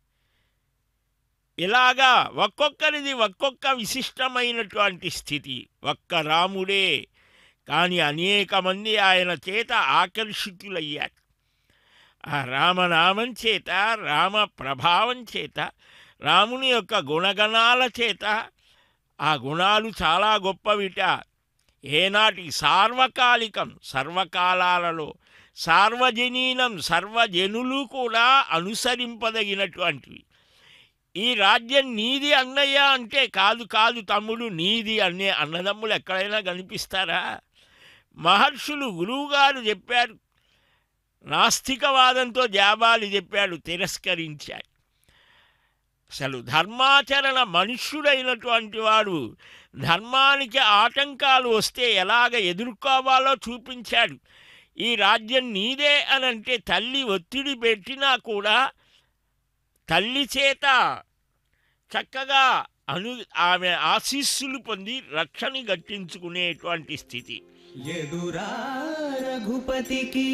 ఇలాగా ఒక్కొక్కరిది ఒక్కొక్క విశిష్టమైనటువంటి స్థితి ఒక్క రాముడే కానీ అనేక మంది ఆయన చేత ఆకర్షితులయ్యారు ఆ రామనామం చేత రామ ప్రభావం చేత రాముని యొక్క గుణగణాల చేత ఆ గుణాలు చాలా గొప్పవిట ఏనాటి సార్వకాలికం సర్వకాలాలలో సార్వజనీనం సర్వజనులు కూడా అనుసరింపదగినటువంటివి ఈ రాజ్యం నీది అన్నయ్య అంటే కాదు కాదు తమ్ముడు నీది అనే అన్నదమ్ములు ఎక్కడైనా కనిపిస్తారా మహర్షులు గురువుగారు చెప్పారు నాస్తికవాదంతో జాబాలి చెప్పాడు తిరస్కరించాడు అసలు ధర్మాచరణ మనుష్యుడైనటువంటి వాడు ధర్మానికి ఆటంకాలు వస్తే ఎలాగ ఎదుర్కోవాలో చూపించాడు ఈ రాజ్యం నీదే అనంటే తల్లి ఒత్తిడి పెట్టినా కూడా తల్లి చేత చక్కగా అను ఆమె ఆశీస్సులు పొంది రక్షణ గట్టించుకునేటువంటి స్థితి ఎదురా రఘుపతికి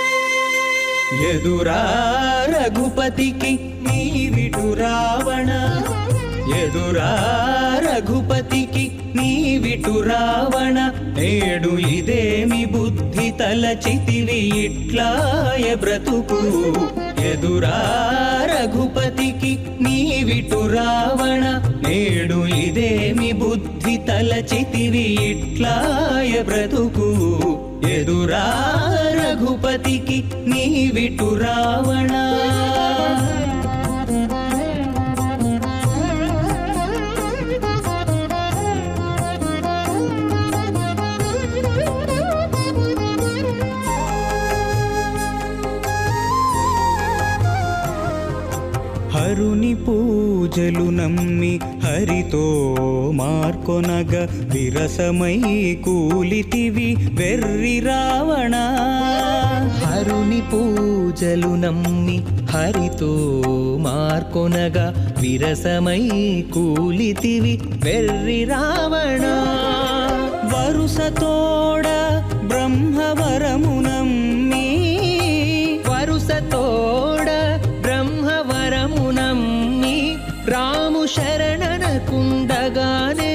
ఎదురా రఘుపతికి నీవిటు రావణ ఎదురా రఘుపతికి నీవిటు రావణ నేడు ఇదేమి బుద్ధి తలచితివి ఇట్లాయ బ్రతుకు ఎదురా రఘుపతికి నీవిటు రావణ నేడు ఇదేమి బుద్ధి తలచితివి ఇట్లాయ బ్రతుకు ఎదురా రఘుపతికి నీవిటు రావణ హరుని పూజలు నమ్మి హరితో మార్కొనగ విరసమై కూలితివి వెర్రి రావణ హరుని పూజలు నమ్మి హరితో మార్కొనగా విరసమై కూలితివి వెర్రి రావణ వరుసతోడ బ్రహ్మవరము నమ్మి వరుసతోడ బ్రహ్మవరము నమ్మి రాము శరణనకుండగానే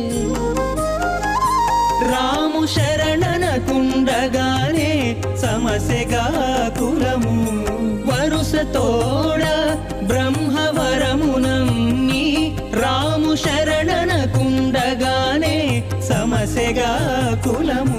రాము శరణనకుండగానే సమస్యగా కులము వరుసతోడ బ్రహ్మవరము నమ్మి రాము శరణనకుండగానే సమస్యగా కులము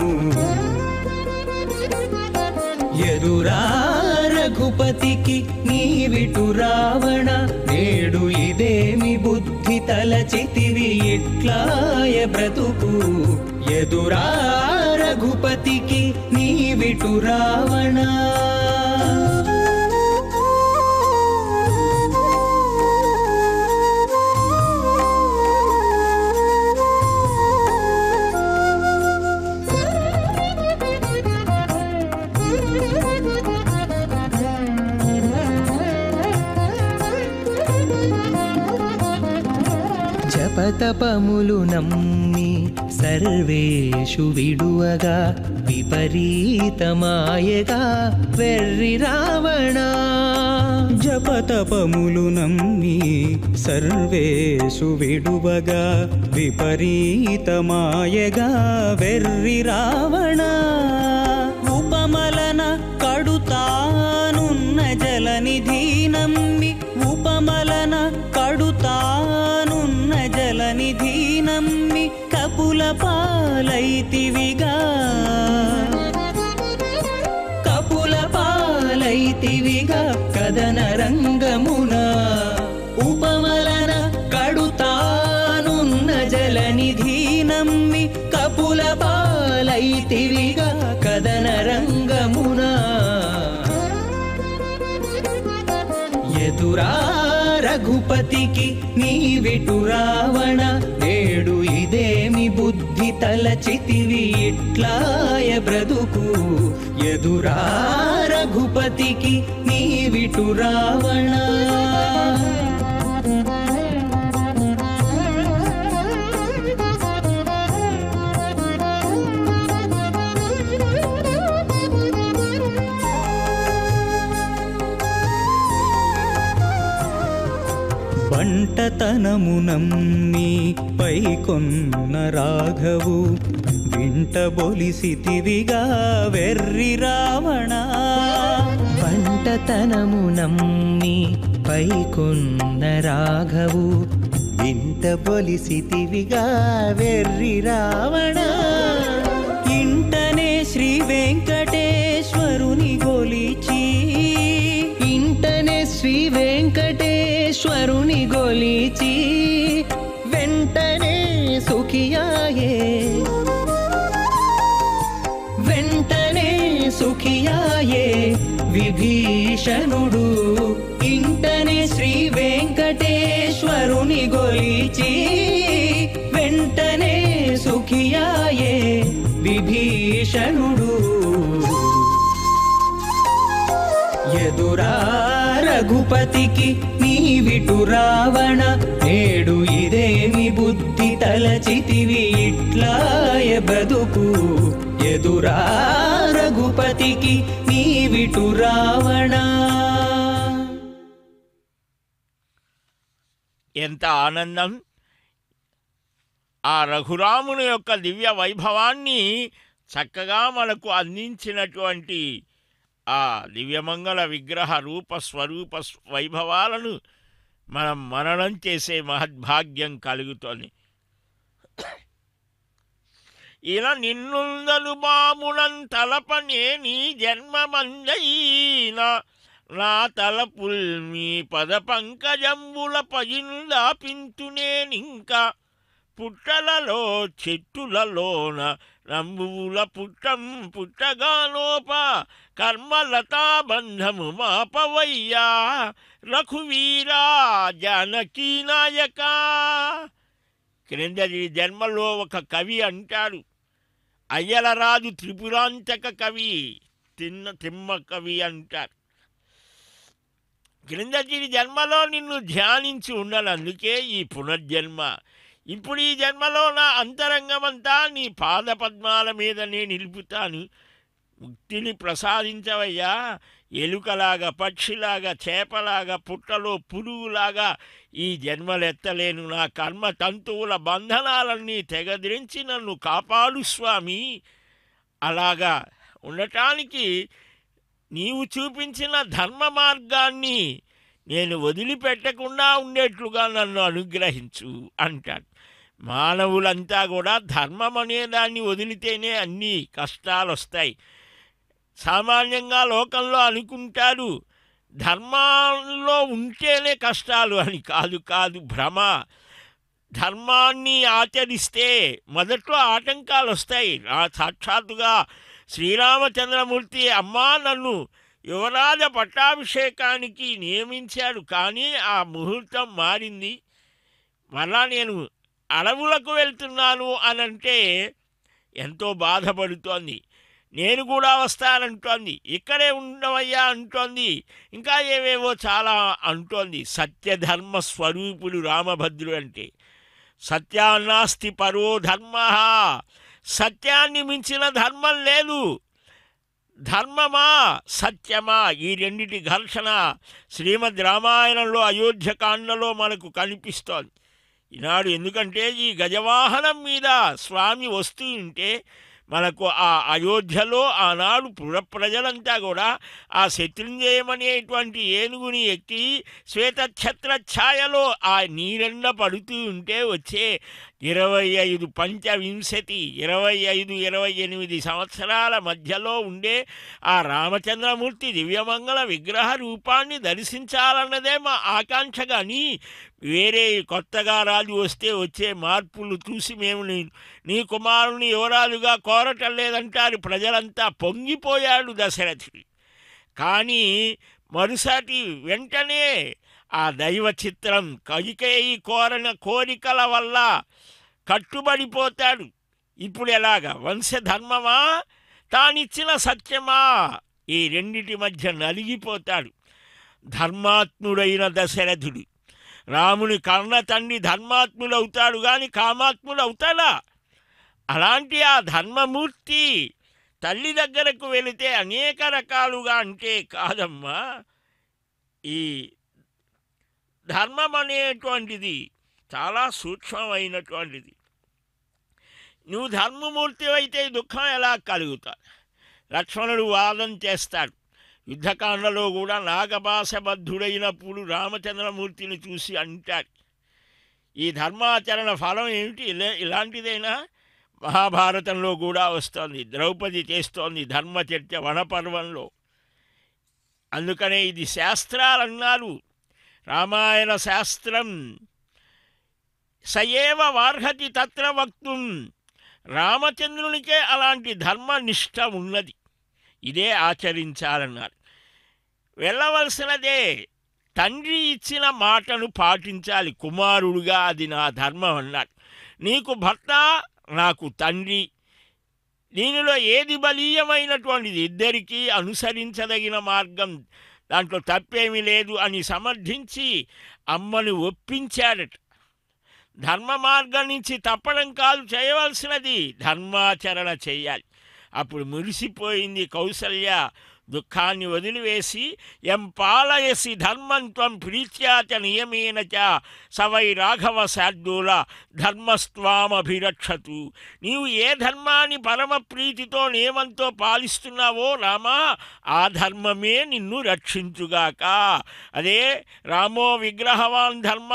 ఎదురా రఘుపతికి నీవిటు రావణ నేడు ఇదేమి బుద్ధి తలచితివి ఇట్లాయ బ్రతుకు ఎదురా రఘుపతికి నీవిటు రావణ జపతపములు నమ్మి సర్వేషు విడువగా విపరీతమాయగా వెర్రి రావణ జపతపములు నమ్మి సర్వేషు విడువగా విపరీతమాయగా వెర్రి రావణ ఉపమలన కడుతానున్న జలనిధి నమ్మి ఉపమలన కడుతానున్న జలనిధి నమ్మి కపుల పాలైతివిగా కపుల పాలైతివిగా కదన రంగమున ఉపమలన కడుతానున్న జలనిధి నమ్మి కపుల పాలైతివిగా కదన రంగమున ఎదురా రఘుపతికి నీవిటు రావణ నేడు ఇదేమి బుద్ధి తలచితివి ఇట్లాయ బ్రతుకు ఎదురా రఘుపతికి నీవిటు రావణ బంటతనము నమ్మి పైకొన్న రాఘవు వింట బొలిసితివిగా వెర్రి రావణ పంటతనము నమ్మి పైకొన్న రాఘవు వింట బొలిసితివిగా వెర్రి రావణ ఇంటనే శ్రీ వెంకటేశ్వరుని గొలిచి ఇంటనే శ్రీ వెంకటేశ్వరుని గొలిచి వెంటనే సుఖియాయే వెంటనే సుఖియాయే విభీషణుడు ఇంటనే శ్రీ వెంకటేశ్వరుని గొలిచి వెంటనే సుఖియాయే విభీషణుడు ఎదురా రఘుపతికి నీవిటు రావణ నేడు ఇదేమి బుద్ధి తలచితివి ఇట్లాయ బ్రతుకు ఎదురా రఘుపతికి నీవిటు రావణ ఎంత ఆనందం ఆ రఘురాముని యొక్క దివ్య వైభవాన్ని చక్కగా మనకు అందించినటువంటి ఆ దివ్యమంగళ విగ్రహ రూప స్వరూప స్- వైభవాలను మనం మననం చేసే మహద్భాగ్యం కలుగుతోంది ఇలా నిన్నుందలు బాములం తలపనే నీ జన్మమందైనా నా తలపుల్ మీ పద పంకజంబుల పజినులా పింతునేనింకా పుట్టలలో చెట్టులలోన రంబువుల పుట్టం పుట్టగానోప కర్మలతా బంధము మాపవయ్యా రఘువీరా జానకీ నాయక క్రిందటి జన్మలో ఒక కవి అంటాడు అయ్యలరాజు త్రిపురాంతక కవి తిన్న తిమ్మ కవి అంటారు క్రిందటి జన్మలో నిన్ను ధ్యానించి ఉండను అందుకే ఈ పునర్జన్మ ఇప్పుడు ఈ జన్మలో నా అంతరంగమంతా నీ పాద పద్మాల మీదనే నిలుపుతాను ముక్తిని ప్రసాదించవయ్యా ఎలుకలాగా పక్షిలాగా చేపలాగా పుట్టలో పురుగులాగా ఈ జన్మలెత్తలేను నా కర్మ తంతువుల బంధనాలన్నీ తెగదిరించి నన్ను కాపాడు స్వామి అలాగా ఉండటానికి నీవు చూపించిన ధర్మ మార్గాన్ని నేను వదిలిపెట్టకుండా ఉండేట్లుగా నన్ను అనుగ్రహించు అంటాడు మానవులంతా కూడా ధర్మం అనే దాన్ని వదిలితేనే అన్ని కష్టాలు వస్తాయి సామాన్యంగా లోకంలో అనుకుంటారు ధర్మాల్లో ఉంటేనే కష్టాలు అని కాదు కాదు భ్రమ ధర్మాన్ని ఆచరిస్తే మొదట్లో ఆటంకాలు వస్తాయి ఆ సాక్షాత్తుగా శ్రీరామచంద్రమూర్తి అమ్మా నన్ను యువరాజ పట్టాభిషేకానికి నియమించాడు కానీ ఆ ముహూర్తం మారింది మళ్ళా నేను అడవులకు వెళ్తున్నాను అని అంటే ఎంతో బాధపడుతోంది నేను కూడా వస్తానంటోంది ఇక్కడే ఉండవయ్యా అంటోంది ఇంకా ఏవేవో చాలా అంటోంది సత్యధర్మ స్వరూపుడు రామభద్రుడు అంటే సత్యాన్నాస్తి పరో ధర్మ సత్యాన్ని మించిన ధర్మం లేదు ధర్మమా సత్యమా ఈ రెండిటి ఘర్షణ శ్రీమద్ రామాయణంలో అయోధ్యకాండలో మనకు కనిపిస్తోంది ఈనాడు ఎందుకంటే ఈ గజవాహనం మీద స్వామి వస్తూ ఉంటే మనకు ఆ అయోధ్యలో ఆనాడు పుర ప్రజలంతా కూడా ఆ శత్రుంజయమనేటువంటి ఏనుగుని ఎక్కి శ్వేతఛత్ర ఛాయలో ఆ నీరెండ పడుతూ ఉంటే వచ్చే ఇరవై ఐదు పంచవింశతి ఇరవై ఐదు ఇరవై ఎనిమిది సంవత్సరాల మధ్యలో ఉండే ఆ రామచంద్రమూర్తి దివ్యమంగళ విగ్రహ రూపాన్ని దర్శించాలన్నదే మా ఆకాంక్ష కానీ వేరే కొత్తగా రాజు వస్తే వచ్చే మార్పులు చూసి మేము నీ నీ కుమారుని యువరాజుగా కోరటం లేదంటారు ప్రజలంతా పొంగిపోయాడు దశరథుడు కానీ మరుసటి వెంటనే ఆ దైవ చిత్రం కైకేయి కోరన కోరికల వల్ల కట్టుబడిపోతాడు ఇప్పుడు ఎలాగా వంశధర్మమా తానిచ్చిన సత్యమా ఈ రెండిటి మధ్య నలిగిపోతాడు ధర్మాత్ముడైన దశరథుడు రాముని కర్ణ తండ్రి ధర్మాత్ముడు అవుతాడు కానీ కామాత్ముడు అవుతాడా అలాంటి ఆ ధర్మమూర్తి తల్లి దగ్గరకు వెళితే అనేక రకాలుగా అంటే కాదమ్మా ఈ ధర్మం అనేటువంటిది చాలా సూక్ష్మమైనటువంటిది నువ్వు ధర్మమూర్తి అయితే దుఃఖం ఎలా కలుగుతాడు లక్ష్మణుడు వాదం చేస్తాడు యుద్ధకాండలో కూడా నాగభాషబద్ధుడైనప్పుడు రామచంద్రమూర్తిని చూసి అంటాడు ఈ ధర్మాచరణ ఫలం ఏమిటి ఇలా ఇలాంటిదైనా మహాభారతంలో కూడా వస్తోంది ద్రౌపది చేస్తోంది ధర్మచర్చ వనపర్వంలో అందుకనే ఇది శాస్త్రాలు అన్నారు రామాయణ శాస్త్రం సయేవ వార్హతి తత్ర వక్తుం రామచంద్రునికే అలాంటి ధర్మనిష్ట ఉన్నది ఇదే ఆచరించాలన్నారు వెళ్ళవలసినదే తండ్రి ఇచ్చిన మాటను పాటించాలి కుమారుడుగా అది నా ధర్మం అన్నాడు నీకు భర్త నాకు తండ్రి దీనిలో ఏది బలీయమైనటువంటిది ఇద్దరికీ అనుసరించదగిన మార్గం దాంట్లో తప్పేమీ లేదు అని సమర్థించి అమ్మను ఒప్పించాడట ధర్మ మార్గం నుంచి తప్పడం కాదు చేయవలసినది ధర్మాచరణ చేయాలి అప్పుడు మురిసిపోయింది కౌసల్య దుఃఖాన్ని వదిలివేసి ఎం పాలయసి ధర్మం త్వం ప్రీత్యా చ నియమేన చ సవై రాఘవ శార్దూల ధర్మస్త్వామభిరక్షతు నీవు ఏ ధర్మాన్ని పరమ ప్రీతితో నియమంతో పాలిస్తున్నావో రామా ఆ ధర్మమే నిన్ను రక్షించుగాక అదే రామో విగ్రహవాన్ ధర్మ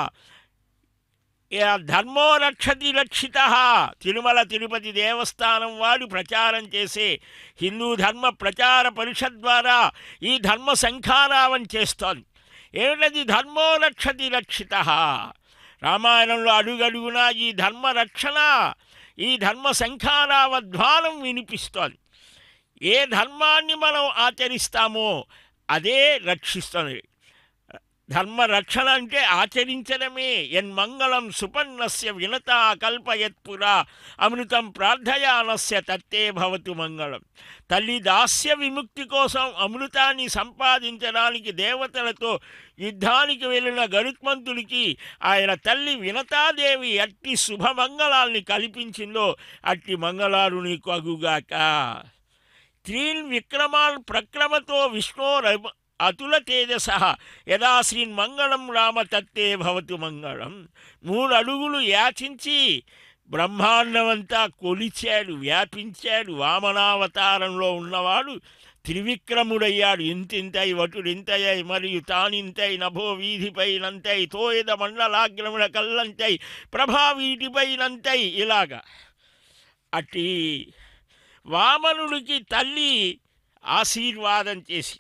యా ధర్మో రక్షతి రక్షిత తిరుమల తిరుపతి దేవస్థానం వారు ప్రచారం చేసే హిందూ ధర్మ ప్రచార పరిషత్ ద్వారా ఈ ధర్మ సంఖారావం చేస్తోంది ఏమిటది ధర్మో రక్షతి రక్షిత రామాయణంలో అడుగడుగునా ఈ ధర్మ రక్షణ ఈ ధర్మ సంఖారావధ్వానం వినిపిస్తోంది ఏ ధర్మాన్ని మనం ఆచరిస్తామో అదే రక్షిస్తుంది ధర్మ రక్షణ అంటే ఆచరించడమే ఎన్మంగళం సుపన్నస్య వినత కల్పయత్పురా అమృతం ప్రార్థయానస్య తత్తే భవతు మంగళం తల్లి దాస్య విముక్తి కోసం అమృతాన్ని సంపాదించడానికి దేవతలతో యుద్ధానికి వెళ్ళిన గరుత్మంతుడికి ఆయన తల్లి వినతాదేవి అట్టి శుభమంగళాల్ని కల్పించిందో అట్టి మంగళాలు నీకు అగుగాక త్రీన్ విక్రమాన్ ప్రక్రమతో విష్ణోర అతుల తేజస యదా శ్రీన్మంగళం రామ తత్తే భవతు మంగళం మూడు అడుగులు యాచించి బ్రహ్మాండమంతా కొలిచాడు వ్యాపించాడు వామనావతారంలో ఉన్నవాడు త్రివిక్రముడయ్యాడు ఇంతింతై వటుడింతయై మరియు తానింతై నభో వీధిపైనంతై తోయద మండలాగ్రముల కల్లంతై ప్రభా వీటిపైనంతై ఇలాగా అట్టి వామనుడికి తల్లి ఆశీర్వాదం చేసి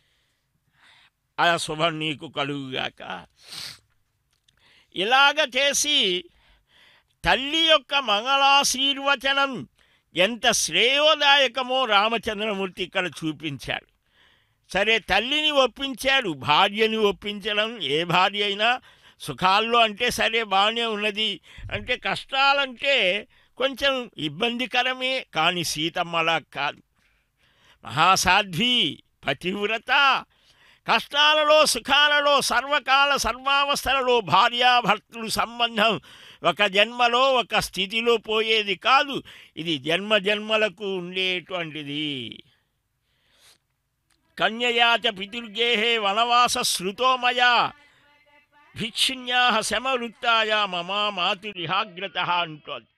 ఆ శుభం నీకు కలుగుగాక ఇలాగ చేసి తల్లి యొక్క మంగళాశీర్వచనం ఎంత శ్రేయోదాయకమో రామచంద్రమూర్తి ఇక్కడ చూపించాడు సరే తల్లిని ఒప్పించాడు భార్యని ఒప్పించడం ఏ భార్య అయినా సుఖాల్లో అంటే సరే బాగానే ఉన్నది అంటే కష్టాలంటే కొంచెం ఇబ్బందికరమే కానీ సీతమ్మలా కాదు మహాసాధ్వి పతివ్రత కష్టాలలో సుఖాలలో సర్వకాల సర్వావస్థలలో భార్యాభర్తలు సంబంధం ఒక జన్మలో ఒక స్థితిలో పోయేది కాదు ఇది జన్మ జన్మలకు ఉండేటువంటిది కన్యయాచ పితుర్గేహే వనవాస శృతోమయా భిక్షిణ్యా శమవృత్తాయ మమా మాతురిహాగ్రత అంటోంది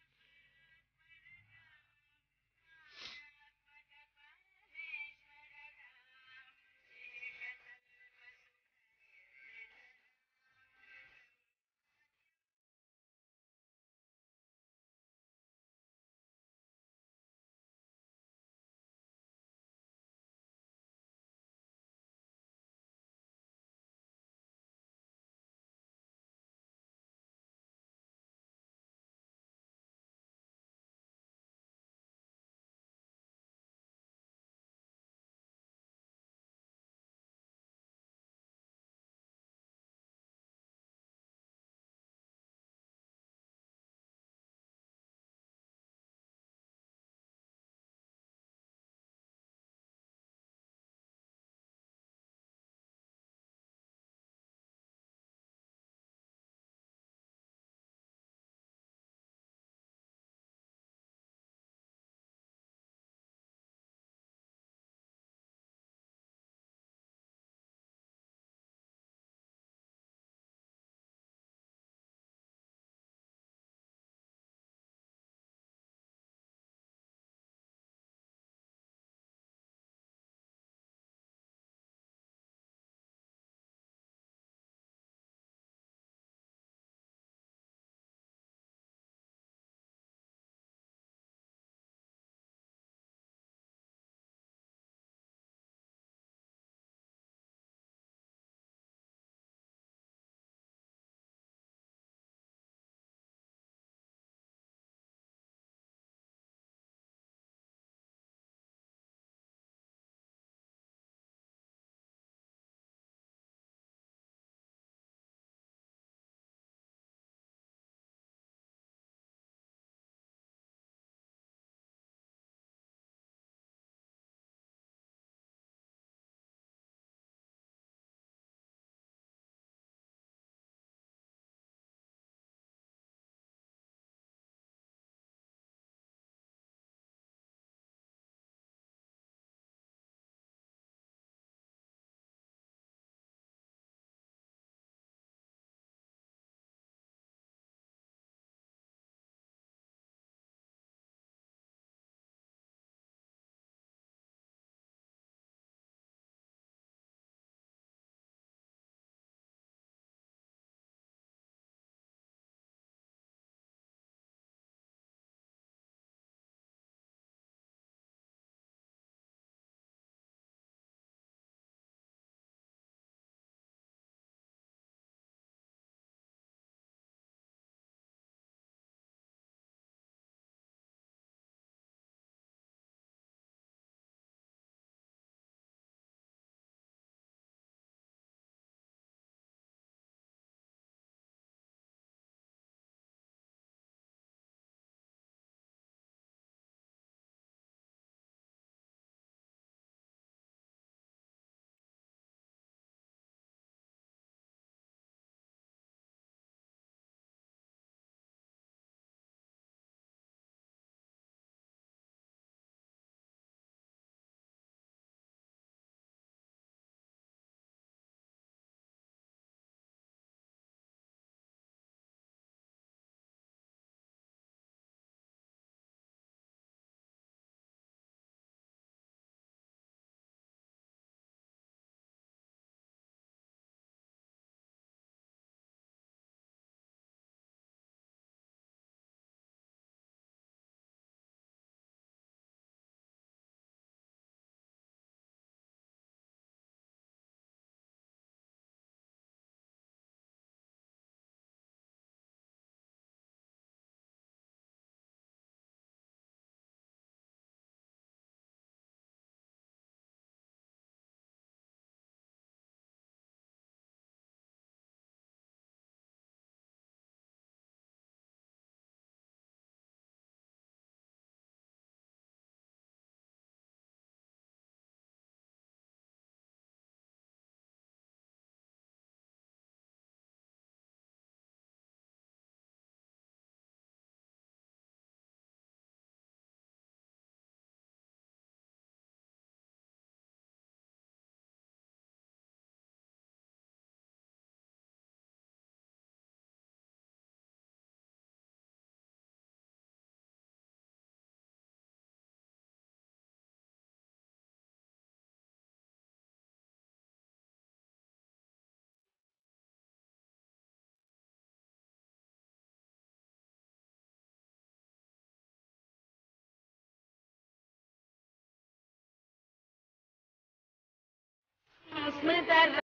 స్మృత